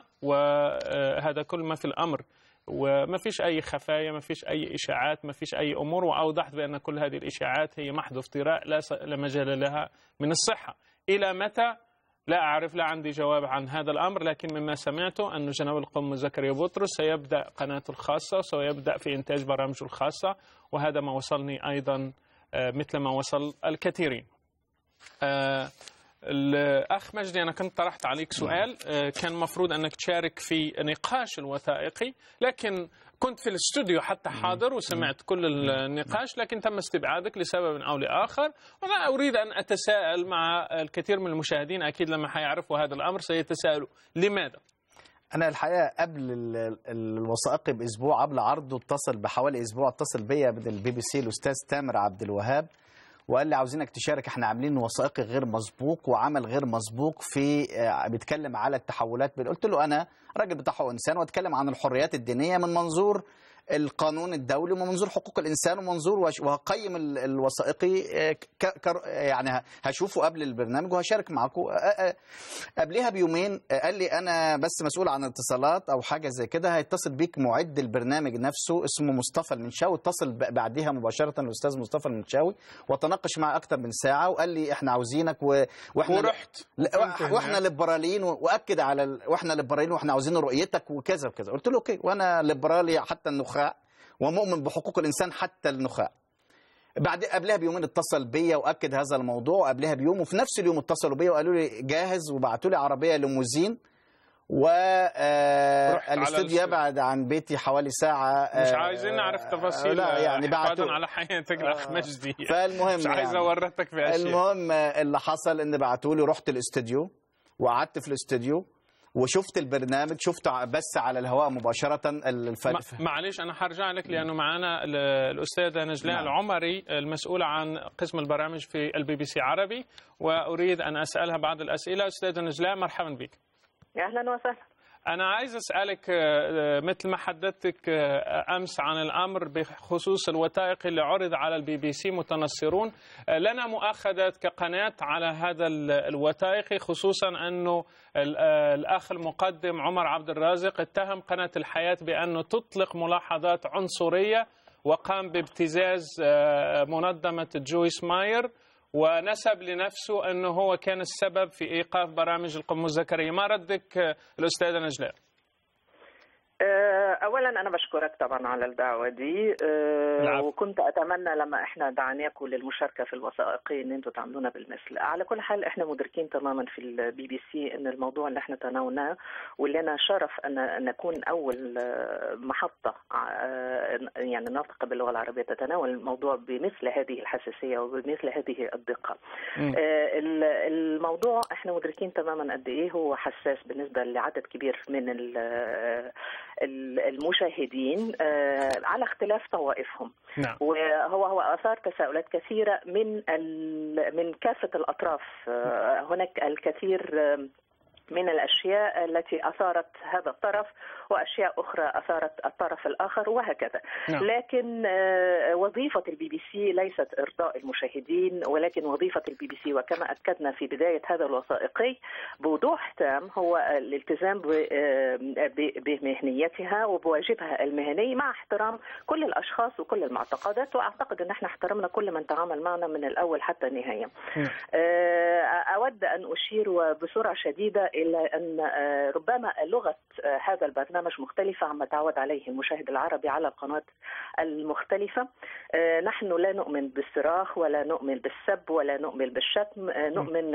وهذا كل ما في الأمر وما فيش أي خفايا ما فيش أي إشاعات ما فيش أي أمور وأوضحت بأن كل هذه الإشاعات هي محض افتراء لا س- لا مجال لها من الصحة إلى متى لا أعرف لا عندي جواب عن هذا الأمر لكن مما سمعته أن جناب القم زكريا بطرس سيبدأ قناته الخاصة وسيبدأ في إنتاج برامجه الخاصة وهذا ما وصلني أيضا آه، مثل ما وصل الكثيرين آه، الأخ مجدي أنا كنت طرحت عليك سؤال آه، كان المفروض أنك تشارك في نقاش الوثائقي لكن كنت في الاستوديو حتى حاضر وسمعت كل النقاش لكن تم استبعادك لسبب أو لآخر وأنا أريد أن أتساءل مع الكثير من المشاهدين أكيد لما حيعرفوا هذا الأمر سيتساءلوا لماذا؟ انا الحقيقه قبل ال- ال- الوثائقي باسبوع قبل عرضه اتصل بحوالي اسبوع اتصل بيا من البي بي سي الاستاذ تامر عبد الوهاب وقال لي عاوزينك تشارك احنا عاملين وثائقي غير مسبوق وعمل غير مسبوق في آه، بيتكلم على التحولات قلت له انا راجل بتاع حقوق انسان واتكلم عن الحريات الدينيه من منظور القانون الدولي ومن منظور حقوق الانسان ومنظور وش- وهقيم ال- الوثائقي آه، ك- كر- يعني ه- هشوفه قبل البرنامج وهشارك معاكم آه، آه، قبلها بيومين آه، قال لي انا بس مسؤول عن اتصالات او حاجه زي كده هيتصل بيك معد البرنامج نفسه اسمه مصطفى المنشاوي اتصل ب- بعديها مباشره الاستاذ مصطفى المنشاوي وتناقش معي اكتر من ساعه وقال لي احنا عاوزينك و... واحنا ورحت لا وكنت هناك. واحنا ليبراليين و- واكد على ال... واحنا ليبراليين واحنا عاوزين رؤيتك وكذا وكذا قلت له اوكي وانا ليبرالي حتى النخاع ومؤمن بحقوق الانسان حتى النخاع بعد قبلها بيومين اتصل بيا واكد هذا الموضوع وقبلها بيوم وفي نفس اليوم اتصلوا بيا وقالوا لي جاهز وبعتوا لي عربيه ليموزين و آه، رحت على الاستوديو الاستوديو. يبعد عن بيتي حوالي ساعه مش آه، عايزين نعرف تفاصيل لا يعني حفاظا بعتوا على حياتك الأخ مجدي فالمهم مش عايز يعني. أورطك في أشياء المهم آه، اللي حصل ان بعتوا لي رحت الاستوديو وقعدت في الاستوديو وشفت البرنامج شفته ع- بس على الهواء مباشره الف... ما- معلش انا هرجع لك لانه معنا ال- الاستاذه نجلاء نعم. العمري المسؤوله عن قسم البرامج في البي بي سي عربي واريد ان اسالها بعض الاسئله استاذه نجلاء مرحبا بك اهلا وسهلا أنا عايز أسألك آه، مثل ما حدثتك آه، أمس عن الأمر بخصوص الوثائق اللي عرض على البي بي سي متنصرون آه، لنا مؤاخذات كقناة على هذا ال- الوثائقي خصوصا أنه ال- آه، الأخ المقدم عمر عبد الرازق اتهم قناة الحياة بأنه تطلق ملاحظات عنصرية وقام بابتزاز آه، منظمة جويس ماير ونسب لنفسه أنه هو كان السبب في إيقاف برامج القم الذكرية ما ردك آه، الأستاذة نجلاء آه، اولا انا بشكرك طبعا على الدعوه دي آه، العفو. وكنت اتمنى لما احنا دعاناكم للمشاركه في الوثائقي ان انتم تعملونا بالمثل على كل حال احنا مدركين تماما في البي بي سي ان الموضوع اللي احنا تناولناه واللي انا شرف ان أن نكون اول آه، محطه آه، يعني ناطقه باللغه العربيه تتناول الموضوع بمثل هذه الحساسيه وبمثل هذه الدقه مم. آه، ال- الموضوع احنا مدركين تماما قد ايه هو حساس بالنسبه لعدد كبير من ال- ال- المشاهدين آه، على اختلاف طوائفهم نعم وهو هو اثار تساؤلات كثيره من ال- من كافه الاطراف آه، هناك الكثير آه، من الاشياء التي اثارت هذا الطرف واشياء اخرى اثارت الطرف الاخر وهكذا نعم. لكن آه، وظيفه البي بي سي ليست ارضاء المشاهدين ولكن وظيفه البي بي سي وكما اكدنا في بدايه هذا الوثائقي بوضوح تام هو الالتزام ب- آه، ب- بمهنيتها وبواجبها المهني مع احترام كل الاشخاص وكل المعتقدات واعتقد ان احنا احترمنا كل من تعامل معنا من الاول حتى النهايه. آه، أود أن أشير بسرعة شديدة إلى أن آه، ربما لغة آه، هذا البرنامج مختلفة عما تعود عليه المشاهد العربي على القنوات المختلفة آه، نحن لا نؤمن بالصراخ ولا نؤمن بالسب ولا نؤمن بالشتم آه، نؤمن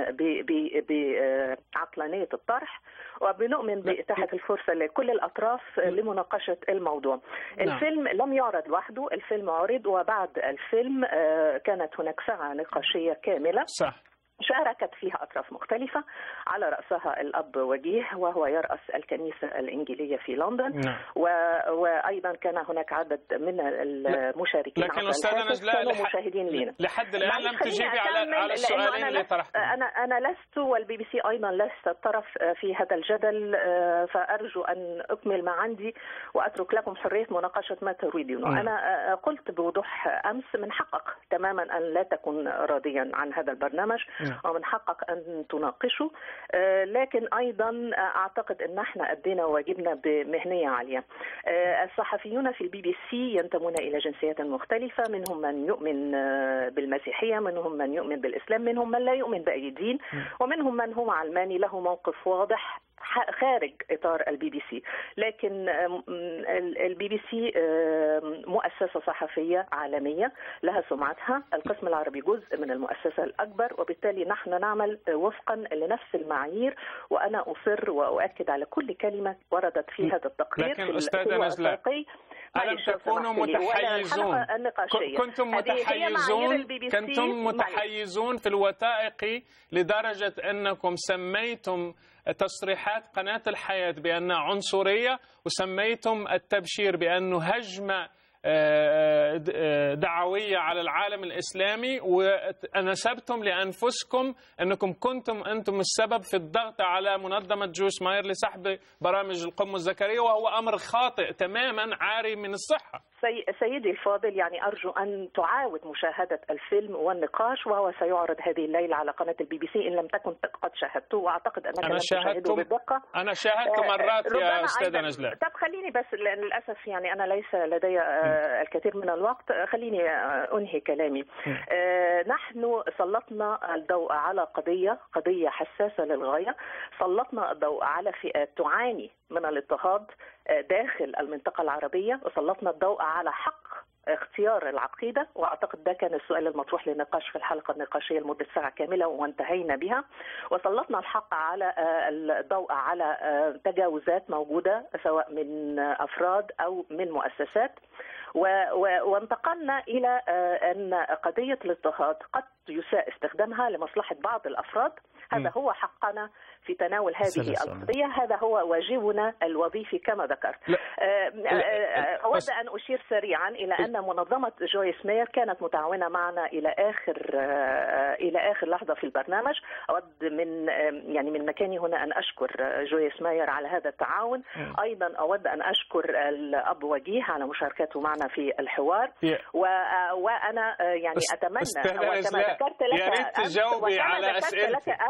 بعقلانية الطرح وبنؤمن بإتاحة الفرصة لكل الأطراف لمناقشة الموضوع نعم. الفيلم لم يعرض وحده الفيلم عرض وبعد الفيلم آه، كانت هناك ساعة نقاشية كاملة صح شاركت فيها أطراف مختلفة على رأسها الأب وجيه وهو يرأس الكنيسة الإنجيلية في لندن نعم. و... وأيضا كان هناك عدد من المشاركين لكن عبر أستاذة الهاتف نجلاء كانوا لح- مشاهدين لينا لحد الآن معلش لم خليني تجيبي على أكمل، على لأنه السؤالين أنا اللي لست- طرحتهم أنا أنا لست والبي بي سي أيضا لست طرف في هذا الجدل آه، فأرجو أن أكمل ما عندي وأترك لكم حرية مناقشة ما تريدون نعم. أنا آه، قلت بوضوح أمس من حقك تماما أن لا تكون راضيا عن هذا البرنامج نعم. ومن حقك أن تناقشه آه، لكن أيضا آه، أعتقد أن احنا أدينا واجبنا بمهنية عالية آه، الصحفيون في البي بي سي ينتمون إلى جنسيات مختلفة منهم من يؤمن آه، بالمسيحية منهم من يؤمن بالإسلام منهم من لا يؤمن بأي دين ومنهم من هو علماني له موقف واضح ح- خارج اطار البي بي سي لكن آم، ال- البي بي سي آم، مؤسسه صحفيه عالميه لها سمعتها القسم العربي جزء من المؤسسه الاكبر وبالتالي نحن نعمل وفقا لنفس المعايير وانا اصر واؤكد على كل كلمه وردت في هذا التقرير لكن في ال- أستاذة في نجلاء، الوثائقي. ألم معلش لو تكونوا سمحت لي، ولا متحيزون الحلقة النقاشية. ك- كنتم هذه هي معايير متحيزون البي بي سي. كنتم معلش. متحيزون في الوثائقي لدرجة أنكم سميتم تصريحات قناة الحياة بأنها عنصرية وسميتم التبشير بأنه هجمة آه، د- آه، دعوية على العالم الإسلامي ونسبتم لأنفسكم أنكم كنتم أنتم السبب في الضغط على منظمة جويس ماير لسحب برامج القم الذكرية وهو أمر خاطئ تماما عاري من الصحة سي... سيدي الفاضل يعني أرجو أن تعاود مشاهدة الفيلم والنقاش وهو سيعرض هذه الليلة على قناة البي بي سي إن لم تكن قد شاهدته وأعتقد أنك أنا لم تشاهده شاهدته بالدقة أنا شاهدت آه، مرات ربما يا أستاذة أيضاً- نجلاء طب خليني بس لأن للأسف يعني أنا ليس لدي آه، الكثير من الوقت آه، خليني آه، أنهي كلامي آه، نحن سلطنا الضوء على قضية قضية حساسة للغاية سلطنا الضوء على فئات تعاني من الاضطهاد آه، داخل المنطقة العربية وسلطنا الضوء على حق اختيار العقيدة وأعتقد ده كان السؤال المطروح للنقاش في الحلقة النقاشية لمدة ساعة كاملة وانتهينا بها وسلطنا الحق على آه، الضوء على آه، تجاوزات موجودة سواء من آه، أفراد أو من مؤسسات و- و- وانتقلنا إلى آه، أن قضية الاضطهاد قد يساء استخدامها لمصلحة بعض الأفراد هذا م. هو حقنا في تناول هذه سلام. القضية هذا هو واجبنا الوظيفي كما ذكرت آه، آه، آه، أود أن أشير سريعا إلى أن منظمة جويس مير كانت متعاونة معنا إلى آخر آه، إلى آخر لحظة في البرنامج أود من آه، يعني من مكاني هنا أن أشكر آه، جويس ماير على هذا التعاون أيضا أود أن أشكر الأب وجيه على مشاركته معنا في الحوار يا- و- آه، وأنا آه، يعني أست- أتمنى أستاذة وكما نجلاء، ذكرت لك يا ريت أمس- تجاوبي وكما على ذكرت أسئلتي. لك أمس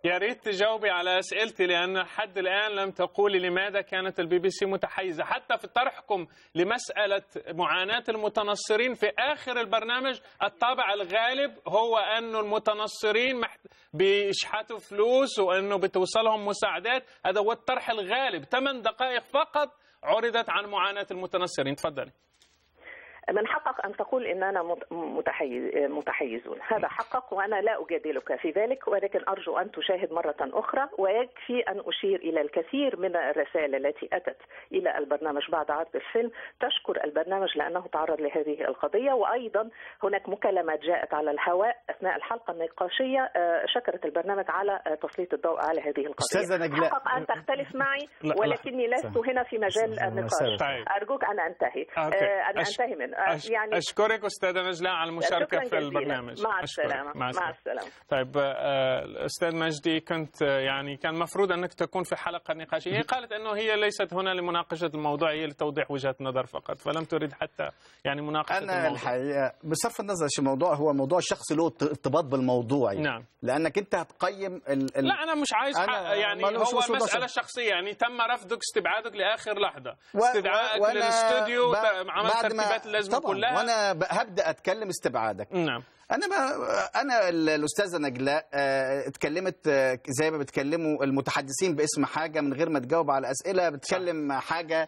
يا ريت تجاوبي على اسئلتي لان لحد الان لم تقولي لماذا كانت البي بي سي متحيزه حتى في طرحكم لمساله معاناه المتنصرين في اخر البرنامج الطابع الغالب هو انه المتنصرين محت... بيشحتوا فلوس وانه بتوصلهم مساعدات هذا هو الطرح الغالب ثمان دقائق فقط عرضت عن معاناه المتنصرين تفضلي من حقك أن تقول إننا مت- متحيز متحيزون هذا حقك وأنا لا أجادلك في ذلك ولكن أرجو أن تشاهد مرة أخرى ويكفي أن أشير إلى الكثير من الرسائل التي أتت إلى البرنامج بعد عرض الفيلم تشكر البرنامج لأنه تعرض لهذه القضية وأيضا هناك مكالمات جاءت على الهواء أثناء الحلقة النقاشية آه، شكرت البرنامج على آه، تسليط الضوء على هذه القضية أستاذة نجلاء. حقك أن تختلف معي لا، لا. ولكني لست هنا في مجال النقاش طيب. أرجوك أن أنتهي أوكي. آه، أن أش- أنتهي من آه، أش... يعني أشكرك أستاذة نجلاء على المشاركة شكراً في جزيلاً. البرنامج مع أشكرك. السلامة مع السلامة. السلامة طيب آه، الأستاذ مجدي كنت آه، يعني كان مفروض أنك تكون في حلقة نقاشية هي قالت أنه هي ليست هنا لمناقشة الموضوع هي لتوضيح وجهة نظر فقط فلم تريد حتى يعني مناقشة انا الموضوع الحقيقه بصرف النظر عن الموضوع هو موضوع الشخص له ارتباط بالموضوع نعم. لانك انت هتقيم ال... ال... لا أنا مش عايز أنا حق يعني ما لهش هو وصول مسألة بشر. شخصية يعني تم رفضك استبعادك لآخر لحظة و- استدعائك وأنا للاستوديو ب- عمل بعد ما- ترتيبات اللازمة طبعا كلها وانا ب- هبدا اتكلم استبعادك نعم انا ما انا ال- الاستاذه نجلاء آه، اتكلمت آه، زي ما بتكلموا المتحدثين باسم حاجه من غير ما تجاوب على اسئله بتكلم حاجه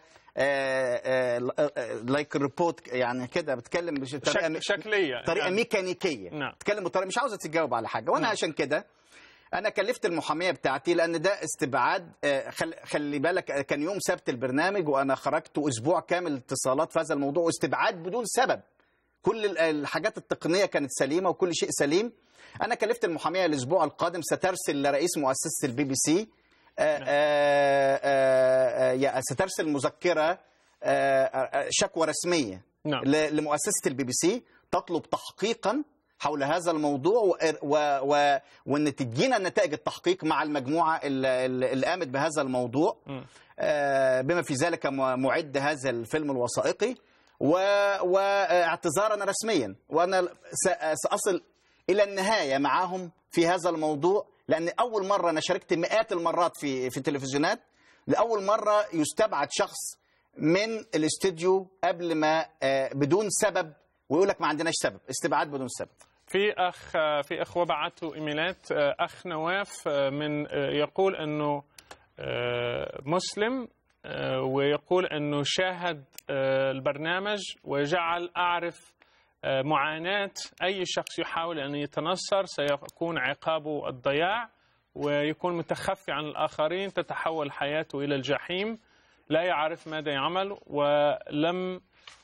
لايك ريبورت يعني كده بتكلم بش- طريقه شك... شكلية طريقه نعم. ميكانيكيه نعم. تتكلم بطريقه مش عاوزه تجاوب على حاجه وانا نعم. عشان كده انا كلفت المحاميه بتاعتي لان ده استبعاد آه، خل- خلي بالك آه، كان يوم سبت البرنامج وانا خرجت اسبوع كامل اتصالات في هذا الموضوع واستبعاد بدون سبب كل ال- الحاجات التقنيه كانت سليمه وكل شيء سليم انا كلفت المحاميه الاسبوع القادم سترسل لرئيس مؤسسه البي بي سي آه، آه، آه، يا- سترسل مذكره آه، آه، شكوى رسميه نعم. ل- لمؤسسه البي بي سي تطلب تحقيقا حول هذا الموضوع و... و... و... وان تدينا نتائج التحقيق مع المجموعه اللي, اللي قامت بهذا الموضوع مم. آه، بما في ذلك م- معد هذا الفيلم الوثائقي و... واعتذارا رسميا وانا س... ساصل الى النهايه معهم في هذا الموضوع لان اول مره انا شاركت مئات المرات في في التلفزيونات لاول مره يستبعد شخص من الاستوديو قبل ما آه، بدون سبب ويقول لك ما عندناش سبب استبعاد بدون سبب في اخ في اخوه بعثوا ايميلات اخ نواف من يقول انه آه، مسلم آه، ويقول انه شاهد آه، البرنامج وجعل اعرف آه، معاناه اي شخص يحاول ان يتنصر سيكون عقابه الضياع ويكون متخفي عن الاخرين تتحول حياته الى الجحيم لا يعرف ماذا يعمل ولم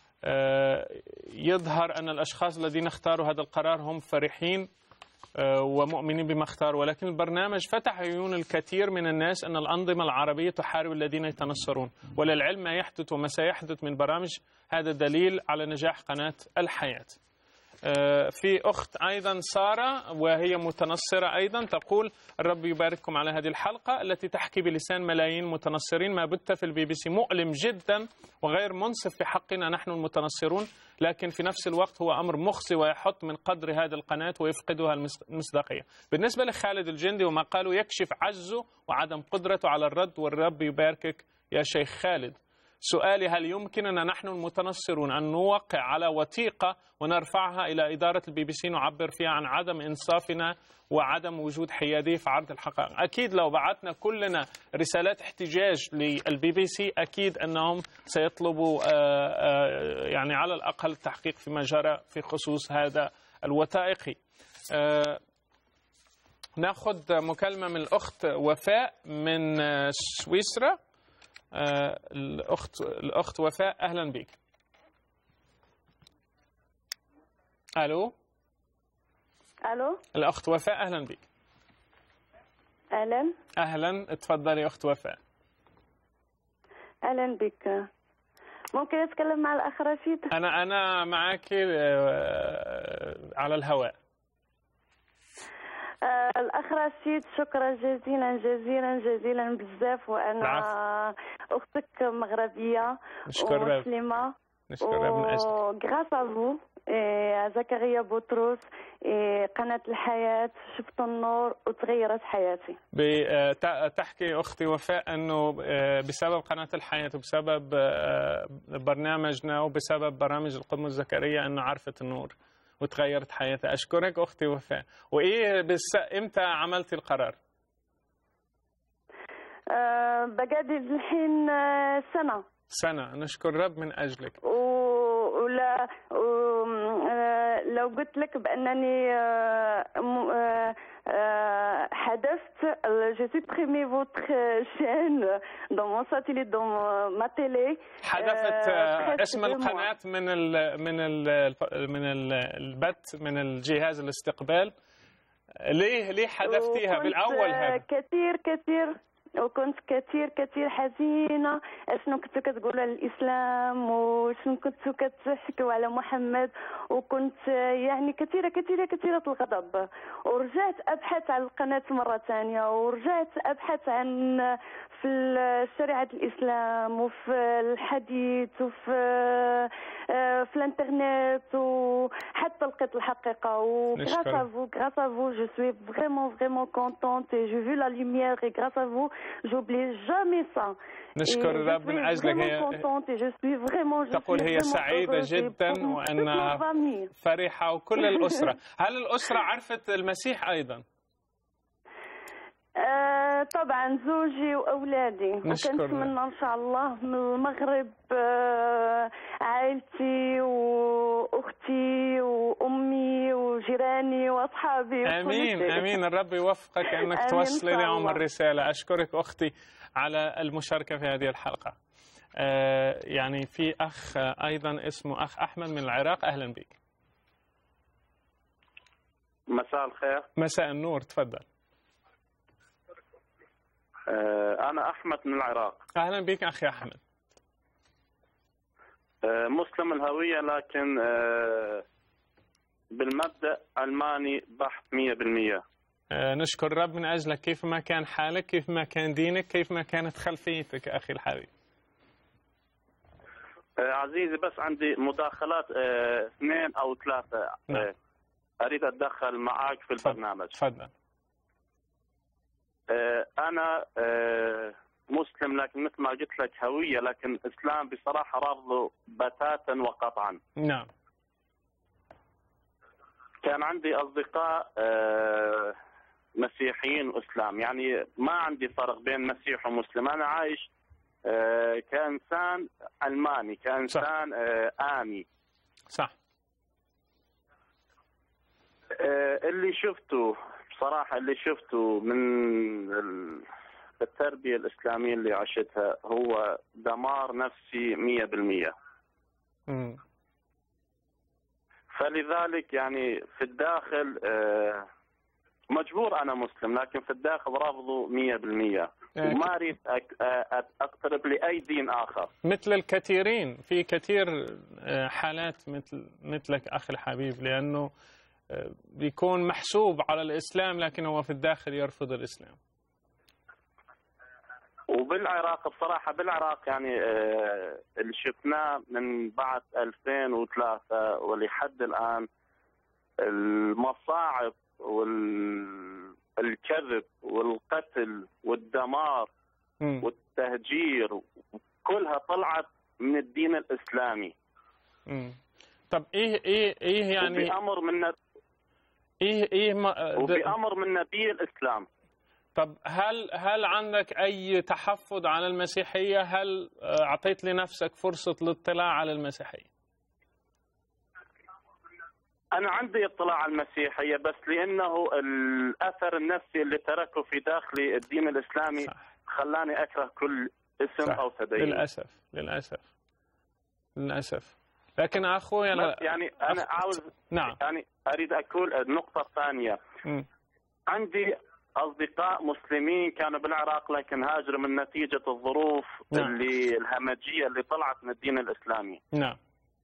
آه، يظهر أن الأشخاص الذين اختاروا هذا القرار هم فرحين آه، ومؤمنين بما اختاروا ولكن البرنامج فتح عيون الكثير من الناس أن الأنظمة العربية تحارب الذين يتنصرون وللعلم ما يحدث وما سيحدث من برامج هذا دليل على نجاح قناة الحياة آه، في أخت أيضا سارة وهي متنصرة أيضا تقول الرب يبارككم على هذه الحلقة التي تحكي بلسان ملايين متنصرين ما بت في البي بي سي مؤلم جدا وغير منصف في حقنا نحن المتنصرون لكن في نفس الوقت هو أمر مخزي ويحط من قدر هذه القناة ويفقدها المص- المصداقية بالنسبة لخالد الجندي وما قالوا يكشف عجزه وعدم قدرته على الرد والرب يباركك يا شيخ خالد سؤالي هل يمكننا نحن المتنصرون أن نوقع على وثيقة ونرفعها إلى إدارة البي بي سي نعبر فيها عن عدم إنصافنا وعدم وجود حيادية في عرض الحقائق أكيد لو بعثنا كلنا رسالات احتجاج للبي بي سي أكيد أنهم سيطلبوا آه، آه، يعني على الأقل التحقيق فيما جرى في خصوص هذا الوثائقي آه، ناخذ مكالمة من الأخت وفاء من آه، سويسرا آه، الأخت الأخت وفاء أهلا بك ألو الو الأخت وفاء أهلا بك اهلا أهلا اتفضلي أخت وفاء اهلا بك ممكن اتكلم مع الاخ رشيد أنا أنا معك آه، على الهواء آه الاخ رشيد شكرا جزيلا جزيلا جزيلا بزاف وانا اختك مغربيه نشكر رب. ومسلمه نشكر رب من أجلك وغراس افو إيه، زكريا بطرس إيه، قناة الحياة شفت النور وتغيرت حياتي بت- تحكي أختي وفاء أنه آه، بسبب قناة الحياة وبسبب آه، برنامجنا وبسبب برامج القمة زكريا أنه عرفت النور وتغيرت حياتها أشكرك أختي وفاء وإيه بس إمتى عملتي القرار أه بقالي الحين آه، سنة سنة نشكر رب من أجلك و- ولا و- آه، لو قلت لك بانني آه، م- آه، آه، حدثت جو سي بريمي فوتر شين دون مون ساتيليت دون ما تيلي حدثت آه، اسم القناة من ال من ال من ال- البث من الجهاز الاستقبال ليه ليه حذفتيها وكنت، بالأول آه، هذا كثير كثير وكنت كثير كثير حزينة شنو كنتوا كتقولوا على الإسلام وشنو كنتوا كتحكوا على محمد وكنت آه، يعني كثيرة كثيرة كثيرة الغضب ورجعت أبحث عن القناة مرة ثانية ورجعت أبحث عن في شريعة الإسلام وفي الحديث وفي آه، في الانترنت وحتى لقيت الحقيقة و grâce نشكرك. à vous, grâce à vous, je suis vraiment, vraiment contente et j'ai vu la lumière et grâce à vous, j'oublie jamais ça. نشكر Et الرب je من suis أجلك vraiment هي contente et je suis vraiment, je تقول suis هي vraiment سعيدة heureuse et جدا pour toute ma وأنها famille. فرحة وكل الأسرة هل الأسرة عرفت المسيح أيضا آه طبعا زوجي واولادي نشكر وكنتمنى ان شاء الله من المغرب آه عائلتي واختي وامي وجيراني واصحابي وكل امين شيء. امين الرب يوفقك انك آمين إن توصلي شاء لهم الله. الرساله اشكرك اختي على المشاركه في هذه الحلقه آه، يعني في اخ آه، ايضا اسمه اخ احمد من العراق اهلا بك مساء الخير مساء النور تفضل آه، أنا أحمد من العراق اهلا بك اخي احمد آه، مسلم الهوية لكن آه، بالمبدأ علماني بحت 100% آه، نشكر الرب من اجلك كيف ما كان حالك كيف ما كان دينك كيف ما كانت خلفيتك اخي الحبيب آه، عزيزي بس عندي مداخلات آه، اثنين أو ثلاثة آه، أريد أتدخل معك في البرنامج تفضل آه، أنا آه، مسلم لكن مثل ما قلت لك هوية لكن إسلام بصراحة رافضه بتاتا وقطعا نعم كان عندي اصدقاء آه، مسيحيين واسلام يعني ما عندي فرق بين مسيح ومسلم انا عايش آه، كانسان علماني كانسان آه، اني صح آه، اللي شفته بصراحه اللي شفته من ال- التربيه الاسلاميه اللي عشتها هو دمار نفسي 100% مم. فلذلك يعني في الداخل آه، مجبور انا مسلم لكن في الداخل رافضه 100% وما اريد أك- أ- اقترب لاي دين اخر مثل الكثيرين في كثير آه، حالات مثل مثلك اخي الحبيب لانه آه، بيكون محسوب على الاسلام لكن هو في الداخل يرفض الاسلام وبالعراق بصراحه بالعراق يعني آه، اللي شفناه من بعد 2003 ولحد الان المصاعب والكذب والقتل والدمار مم. والتهجير كلها طلعت من الدين الاسلامي مم. طب ايه ايه ايه يعني وبامر من ايه ايه ما د- وبامر من نبي الاسلام طب هل هل عندك اي تحفظ على المسيحيه هل آه، اعطيت لنفسك فرصه الاطلاع على المسيحيه انا عندي اطلاع على المسيحيه بس لانه الاثر النفسي اللي تركه في داخلي الدين الاسلامي خلاني اكره كل اسم صح. او تدين للاسف للاسف للاسف لكن اخوي بس يعني انا عاوز نعم يعني اريد اقول النقطه الثانيه مم. عندي اصدقاء مسلمين كانوا بالعراق لكن هاجروا من نتيجه الظروف نعم. اللي الهمجيه اللي طلعت من الدين الاسلامي نعم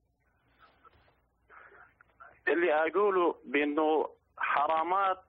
اللي اقوله بانه حرامات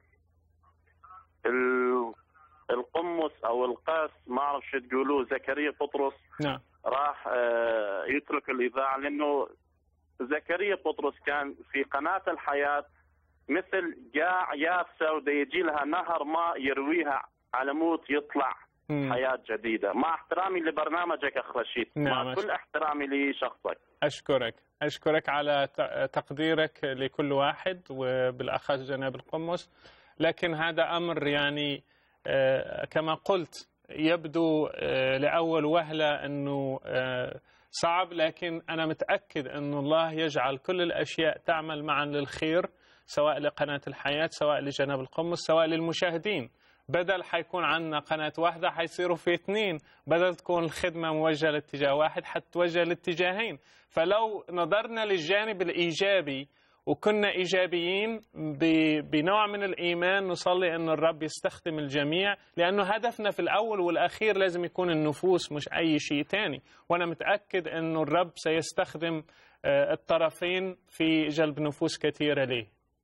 ال- القمص او القاس ما اعرف شو تقولوه زكريا بطرس نعم راح آه، يترك الاذاعه لانه زكريا بطرس كان في قناه الحياه مثل قاع يابسه ودا يجي لها نهر ماء يرويها على مود يطلع مم. حياه جديده مع احترامي لبرنامجك اخ رشيد نعم، مع أشكر. كل احترامي لشخصك أشكرك أشكرك على ت- تقديرك لكل واحد وبالأخص جناب القمص لكن هذا أمر يعني آه، كما قلت يبدو آه، لأول وهلة أنه آه، صعب لكن أنا متأكد أن الله يجعل كل الأشياء تعمل معا للخير سواء لقناة الحياة سواء لجناب القمص سواء للمشاهدين بدل حيكون عندنا قناة واحدة حيصيروا في اثنين بدل تكون الخدمة موجهة لاتجاه واحد حتوجه لاتجاهين فلو نظرنا للجانب الإيجابي وكنا إيجابيين ب- بنوع من الإيمان نصلي أن الرب يستخدم الجميع لأنه هدفنا في الأول والأخير لازم يكون النفوس مش أي شيء تاني وأنا متأكد أنه الرب سيستخدم آه، الطرفين في جلب نفوس كثيرة ليه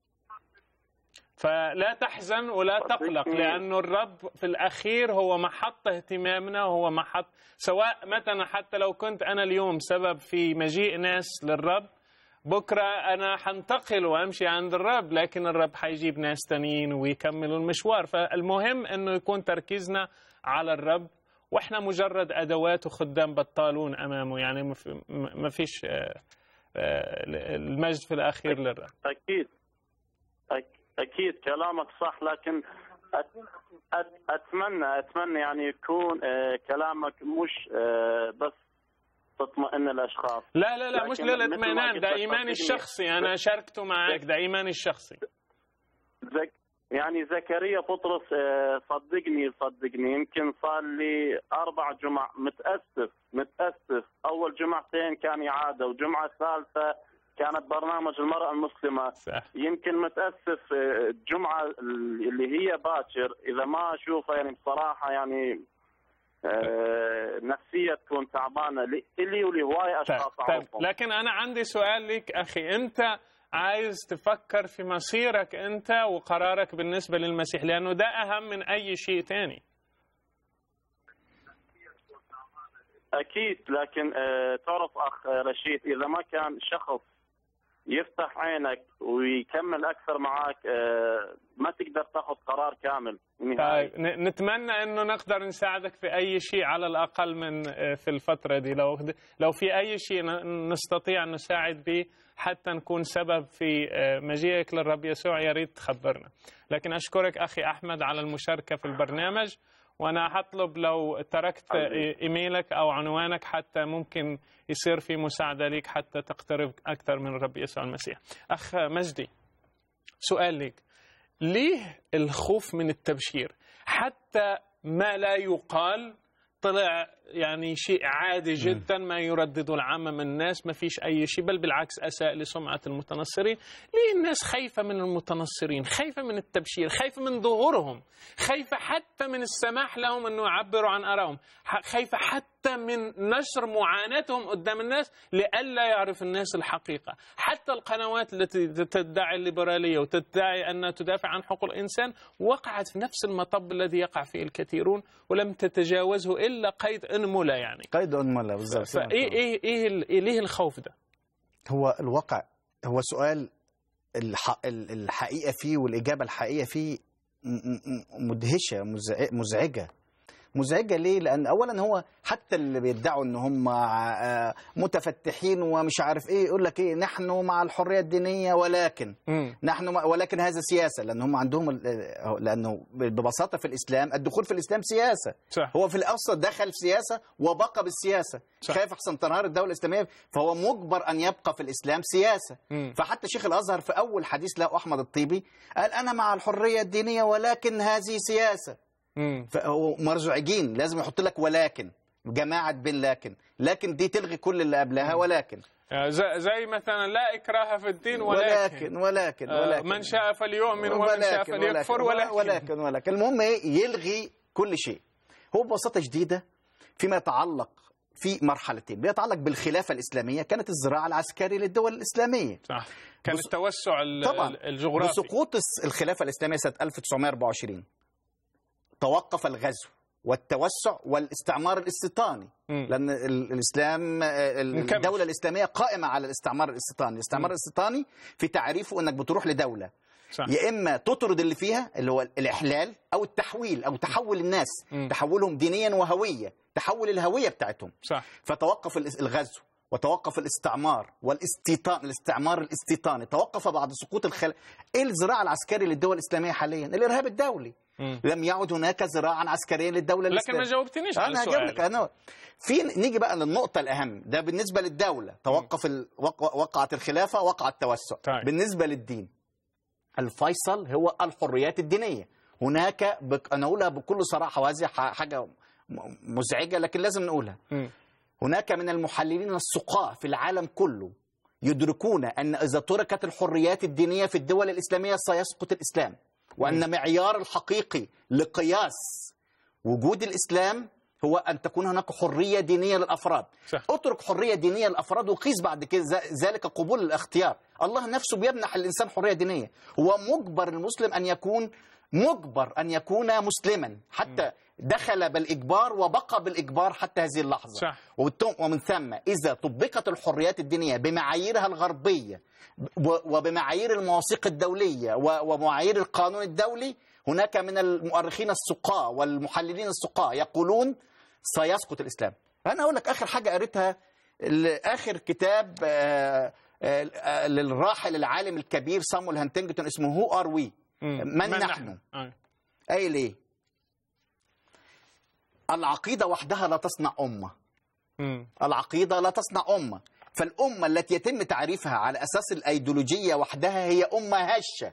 فلا تحزن ولا تقلق لأنه الرب في الأخير هو محط اهتمامنا وهو محط سواء مثلا حتى لو كنت أنا اليوم سبب في مجيء ناس للرب بكرة أنا حنتقل وأمشي عند الرب لكن الرب حيجيب ناس تانيين ويكملوا المشوار فالمهم أنه يكون تركيزنا على الرب وإحنا مجرد أدوات وخدام بطالون أمامه يعني ما في- ما فيش آه، آه، المجد في الأخير للرب اكيد أك- اكيد كلامك صح لكن أت- أت- اتمنى اتمنى يعني يكون آه، كلامك مش آه، بس تطمئن الاشخاص لا لا لا مش لكن مثل ما للاطمئنان قلت ده لك ايماني صدقني- الشخصي انا شاركته معك ده ايماني الشخصي زك يعني زكريا بطرس آه، صدقني صدقني يمكن صار لي اربع جمع متاسف متاسف اول جمعتين كان اعاده وجمعه ثالثه كانت برنامج المراه المسلمه صح. يمكن متاسف آه، الجمعه اللي هي باكر اذا ما اشوفها يعني بصراحه يعني آه، نفسيه تكون تعبانه لي- الي ولهوايه اشخاص طيب اعرفهم لكن انا عندي سؤال لك اخي انت عايز تفكر في مصيرك انت وقرارك بالنسبه للمسيح لانه ده اهم من اي شيء تاني اكيد لكن آه، تعرف اخ رشيد اذا ما كان شخص يفتح عينك ويكمل اكثر معك آه، ما تقدر تاخذ قرار كامل نهائي طيب ن- نتمنى انه نقدر نساعدك في اي شيء على الاقل من آه، في الفتره دي لو لو في اي شيء ن- نستطيع ان نساعد به حتى نكون سبب في آه، مجيئك للرب يسوع يا ريت تخبرنا لكن اشكرك اخي احمد على المشاركه في البرنامج وانا حطلب لو تركت آه، ايميلك او عنوانك حتى ممكن يصير في مساعده لك حتى تقترب اكثر من الرب يسوع المسيح اخ مجدي سؤال لك ليه الخوف من التبشير حتى ما لا يقال طلع يعني شيء عادي جدا ما يردده العامة من الناس ما فيش أي شيء بل بالعكس أساء لسمعة المتنصرين ليه الناس خايفة من المتنصرين خايفة من التبشير خايفة من ظهورهم خايفة حتى من السماح لهم أنه يعبروا عن آرائهم ح- خايفة حتى من نشر معاناتهم قدام الناس لئلا يعرف الناس الحقيقة حتى القنوات التي تدعي الليبرالية وتدعي أنها تدافع عن حقوق الإنسان وقعت في نفس المطب الذي يقع فيه الكثيرون ولم تتجاوزه إلا قيد أنملة يعني قيد أنملة بالظبط فإيه إيه إيه ال- إيه ليه الخوف ده؟ هو الواقع هو سؤال الح... ال- الحقيقة فيه والإجابة الحقيقية فيه م- م- مدهشة مزع- مزعجة مزعجة ليه؟ لأن أولا هو حتى اللي بيدعوا إن هم آه، متفتحين ومش عارف إيه يقول لك إيه نحن مع الحرية الدينية ولكن نحن مع ولكن هذا سياسة لأن هم عندهم ال- لأنه ببساطة في الإسلام الدخول في الإسلام سياسة صح. هو في الأصل دخل في سياسة وبقى بالسياسة صح. خايف أحسن تنهار الدولة الإسلامية فهو مجبر أن يبقى في الإسلام سياسة مم. فحتى شيخ الازهر في اول حديث له احمد الطيبي قال انا مع الحريه الدينيه ولكن هذه سياسه مم. فهو مرزوعجين لازم يحط لك ولكن جماعه بين لكن لكن دي تلغي كل اللي قبلها ولكن آه، زي, زي مثلا لا إكراه في الدين ولكن ولكن ولكن, آه، ولكن من شاء فليؤمن ومن شاء فليكفر ولكن ولكن ولكن المهم ايه يلغي كل شيء هو ببساطه شديده فيما يتعلق في مرحلتين بيتعلق بالخلافه الاسلاميه كانت الزراعه العسكري للدول الاسلاميه صح كان التوسع ال- طبعا ال- الجغرافي بسقوط الس- الخلافه الاسلاميه سنه 1924 توقف الغزو والتوسع والاستعمار الاستيطاني لان ال- الاسلام آه، ال- نكمل. الدوله الاسلاميه قائمه على الاستعمار الاستيطاني الاستعمار الاستيطاني في تعريفه انك بتروح لدوله صح. يا اما تطرد اللي فيها اللي هو الاحلال او التحويل او تحول الناس تحولهم دينيا وهويه تحول الهويه بتاعتهم صح فتوقف الاس- الغزو وتوقف الاستعمار والاستيطان الاستعمار الاستيطاني توقف بعد سقوط الخل ايه الزراعه العسكري للدول الاسلاميه حاليا الارهاب الدولي مم. لم يعد هناك زراعا عسكريا للدوله لكن الاسلاميه ما جاوبتنيش على انا هجاوب لك سؤالي. انا في نيجي بقى للنقطه الاهم ده بالنسبه للدوله توقف ال... وق- وقعت الخلافه وقع التوسع طيب. بالنسبه للدين الفيصل هو الحريات الدينيه هناك بك... انا اقولها بكل صراحه وهذه ح- حاجه م- مزعجه لكن لازم نقولها مم. هناك من المحللين السقاء في العالم كله يدركون ان اذا تركت الحريات الدينيه في الدول الاسلاميه سيسقط الاسلام وان معيار الحقيقي لقياس وجود الاسلام هو ان تكون هناك حريه دينيه للافراد صح. اترك حريه دينيه للافراد وقيس بعد كده ذ- ذلك قبول الاختيار الله نفسه بيمنح الانسان حريه دينيه هو مجبر المسلم ان يكون مجبر ان يكون مسلما حتى دخل بالاجبار وبقى بالاجبار حتى هذه اللحظه صح. وبالتم- ومن ثم اذا طبقت الحريات الدينيه بمعاييرها الغربيه و- وبمعايير المواثيق الدوليه و- ومعايير القانون الدولي هناك من المؤرخين السقاء والمحللين السقاء يقولون سيسقط الاسلام انا اقول لك اخر حاجه قريتها ال- اخر كتاب آه، آه، آه، للراحل العالم الكبير صامويل هانتنجتون اسمه هو ار وي من نحن آه. قايل ايه العقيده وحدها لا تصنع امه مم. العقيدة لا تصنع أمة فالأمة التي يتم تعريفها على أساس الأيديولوجية وحدها هي أمة هشة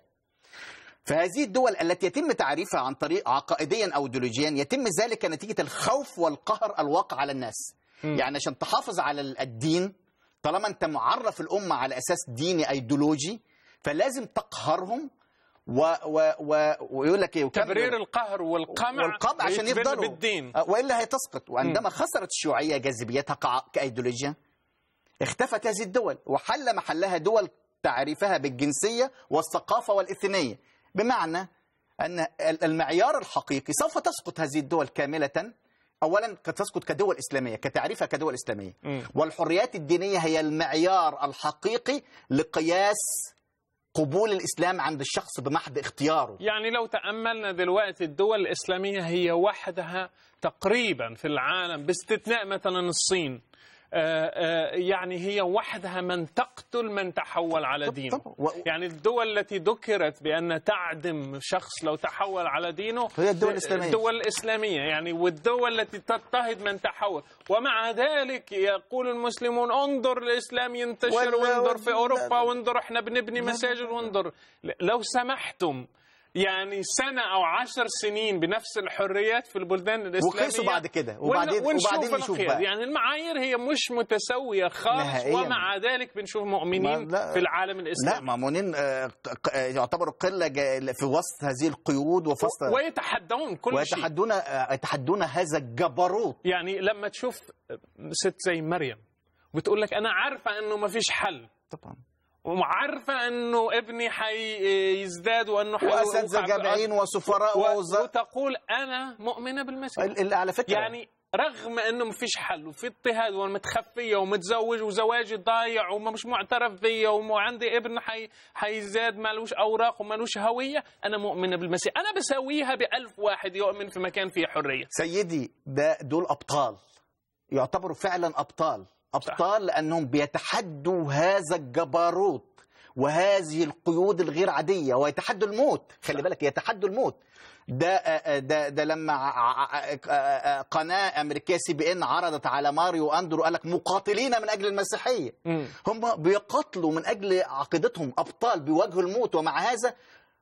فهذه الدول التي يتم تعريفها عن طريق عقائديا أو ايديولوجيا يتم ذلك نتيجة الخوف والقهر الواقع على الناس مم. يعني عشان تحافظ على الدين طالما أنت معرف الأمة على أساس ديني أيديولوجي فلازم تقهرهم و و و ويقول لك ايه وكمل- تبرير القهر والقمع والقمع عشان ويتبنى يفضلوا بالدين أه، والا هتسقط وعندما خسرت الشيوعيه جاذبيتها كع- كايديولوجيا اختفت هذه الدول وحل محلها دول تعريفها بالجنسيه والثقافه والاثنيه بمعنى ان ال- المعيار الحقيقي سوف تسقط هذه الدول كامله اولا قد تسقط كدول اسلاميه كتعريفها كدول اسلاميه مم. والحريات الدينيه هي المعيار الحقيقي لقياس قبول الاسلام عند الشخص بمحض اختياره يعني لو تأملنا دلوقتي الدول الإسلامية هي وحدها تقريبا في العالم باستثناء مثلا الصين آه، آه، يعني هي وحدها من تقتل من تحول على دينه يعني الدول التي ذكرت بأن تعدم شخص لو تحول على دينه هي الدول الإسلامية. الدول الإسلامية يعني والدول التي تضطهد من تحول ومع ذلك يقول المسلمون انظر الإسلام ينتشر ولا- وانظر في ولا- أوروبا وانظر احنا بنبني مساجد وانظر لو سمحتم يعني سنة أو عشر سنين بنفس الحريات في البلدان الإسلامية وقيسوا بعد كده. ون- وبعدين- ونشوف وبعدين نشوف الخير. بقى. يعني المعايير هي مش متساوية خالص نهائياً. ومع ذلك بنشوف مؤمنين ما- لا. في العالم لا الإسلامي مأمونين آه، ق- ق- آه، يعتبروا قلة جا- في وسط هذه القيود وفي وسط ويتحدون كل شيء ويتحدون آه، يتحدون هذا الجبروت يعني لما تشوف ست زي مريم بتقول لك أنا عارفة إنه ما فيش حل طبعا وعارفة إنه ابني حيزداد وأنه حي- وأساتذة وقع- جامعين وسفراء و- ووزراء وتقول أنا مؤمنة بالمسيح ال- ال- على فكرة يعني رغم انه ما فيش حل وفي اضطهاد ومتخفيه ومتزوج وزواجي ضايع ومش معترف بيا وعندي ابن حي حيزاد مالوش اوراق ومالوش هويه انا مؤمنه بالمسيح انا بسويها بألف واحد يؤمن في مكان فيه حريه سيدي ده دول أبطال يعتبروا فعلا أبطال أبطال لأنهم بيتحدوا هذا الجبروت وهذه القيود الغير عادية ويتحدوا الموت خلي بالك يتحدوا الموت ده آه، ده ده لما ع- ع- آه، قناه امريكيه سي بي ان عرضت على ماريو اندرو قال لك مقاتلين من اجل المسيحيه هم بيقاتلوا من اجل عقيدتهم ابطال بيواجهوا الموت ومع هذا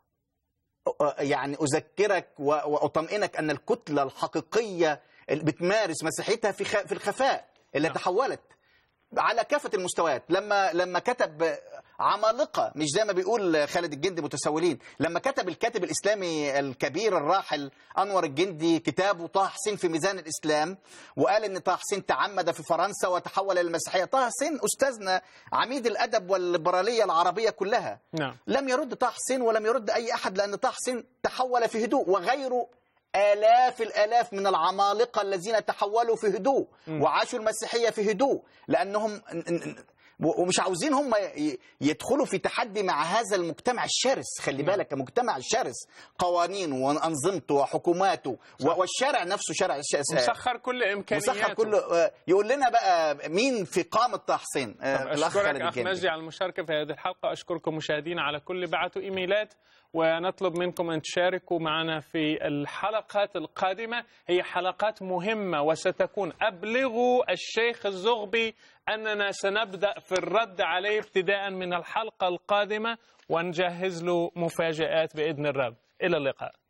يعني اذكرك و- واطمئنك ان الكتله الحقيقيه اللي بتمارس مسيحيتها في خ- في الخفاء اللي تحولت على كافه المستويات لما لما كتب عمالقه مش زي ما بيقول خالد الجندي متسولين لما كتب الكاتب الاسلامي الكبير الراحل انور الجندي كتابه طه حسين في ميزان الاسلام وقال ان طه حسين تعمد في فرنسا وتحول الى المسيحيه طه حسين استاذنا عميد الادب والليبراليه العربيه كلها نعم لم يرد طه حسين ولم يرد اي احد لان طه حسين تحول في هدوء وغيره آلاف الآلاف من العمالقة الذين تحولوا في هدوء وعاشوا المسيحية في هدوء لأنهم ومش عاوزين هم ي- يدخلوا في تحدي مع هذا المجتمع الشرس خلي بالك المجتمع الشرس قوانينه وأنظمته وحكوماته و- والشارع نفسه شارع ش- مسخر كل إمكانياته مسخر كله آه، يقول لنا بقى مين في قامة طه حسين آه، الأخ أشكرك خالد أخ الجندي. مجدي على المشاركة في هذه الحلقة أشكركم مشاهدينا على كل بعثوا إيميلات ونطلب منكم أن تشاركوا معنا في الحلقات القادمة هي حلقات مهمة وستكون أبلغوا الشيخ الزغبي أننا سنبدأ في الرد عليه ابتداء من الحلقة القادمة ونجهز له مفاجآت بإذن الرب إلى اللقاء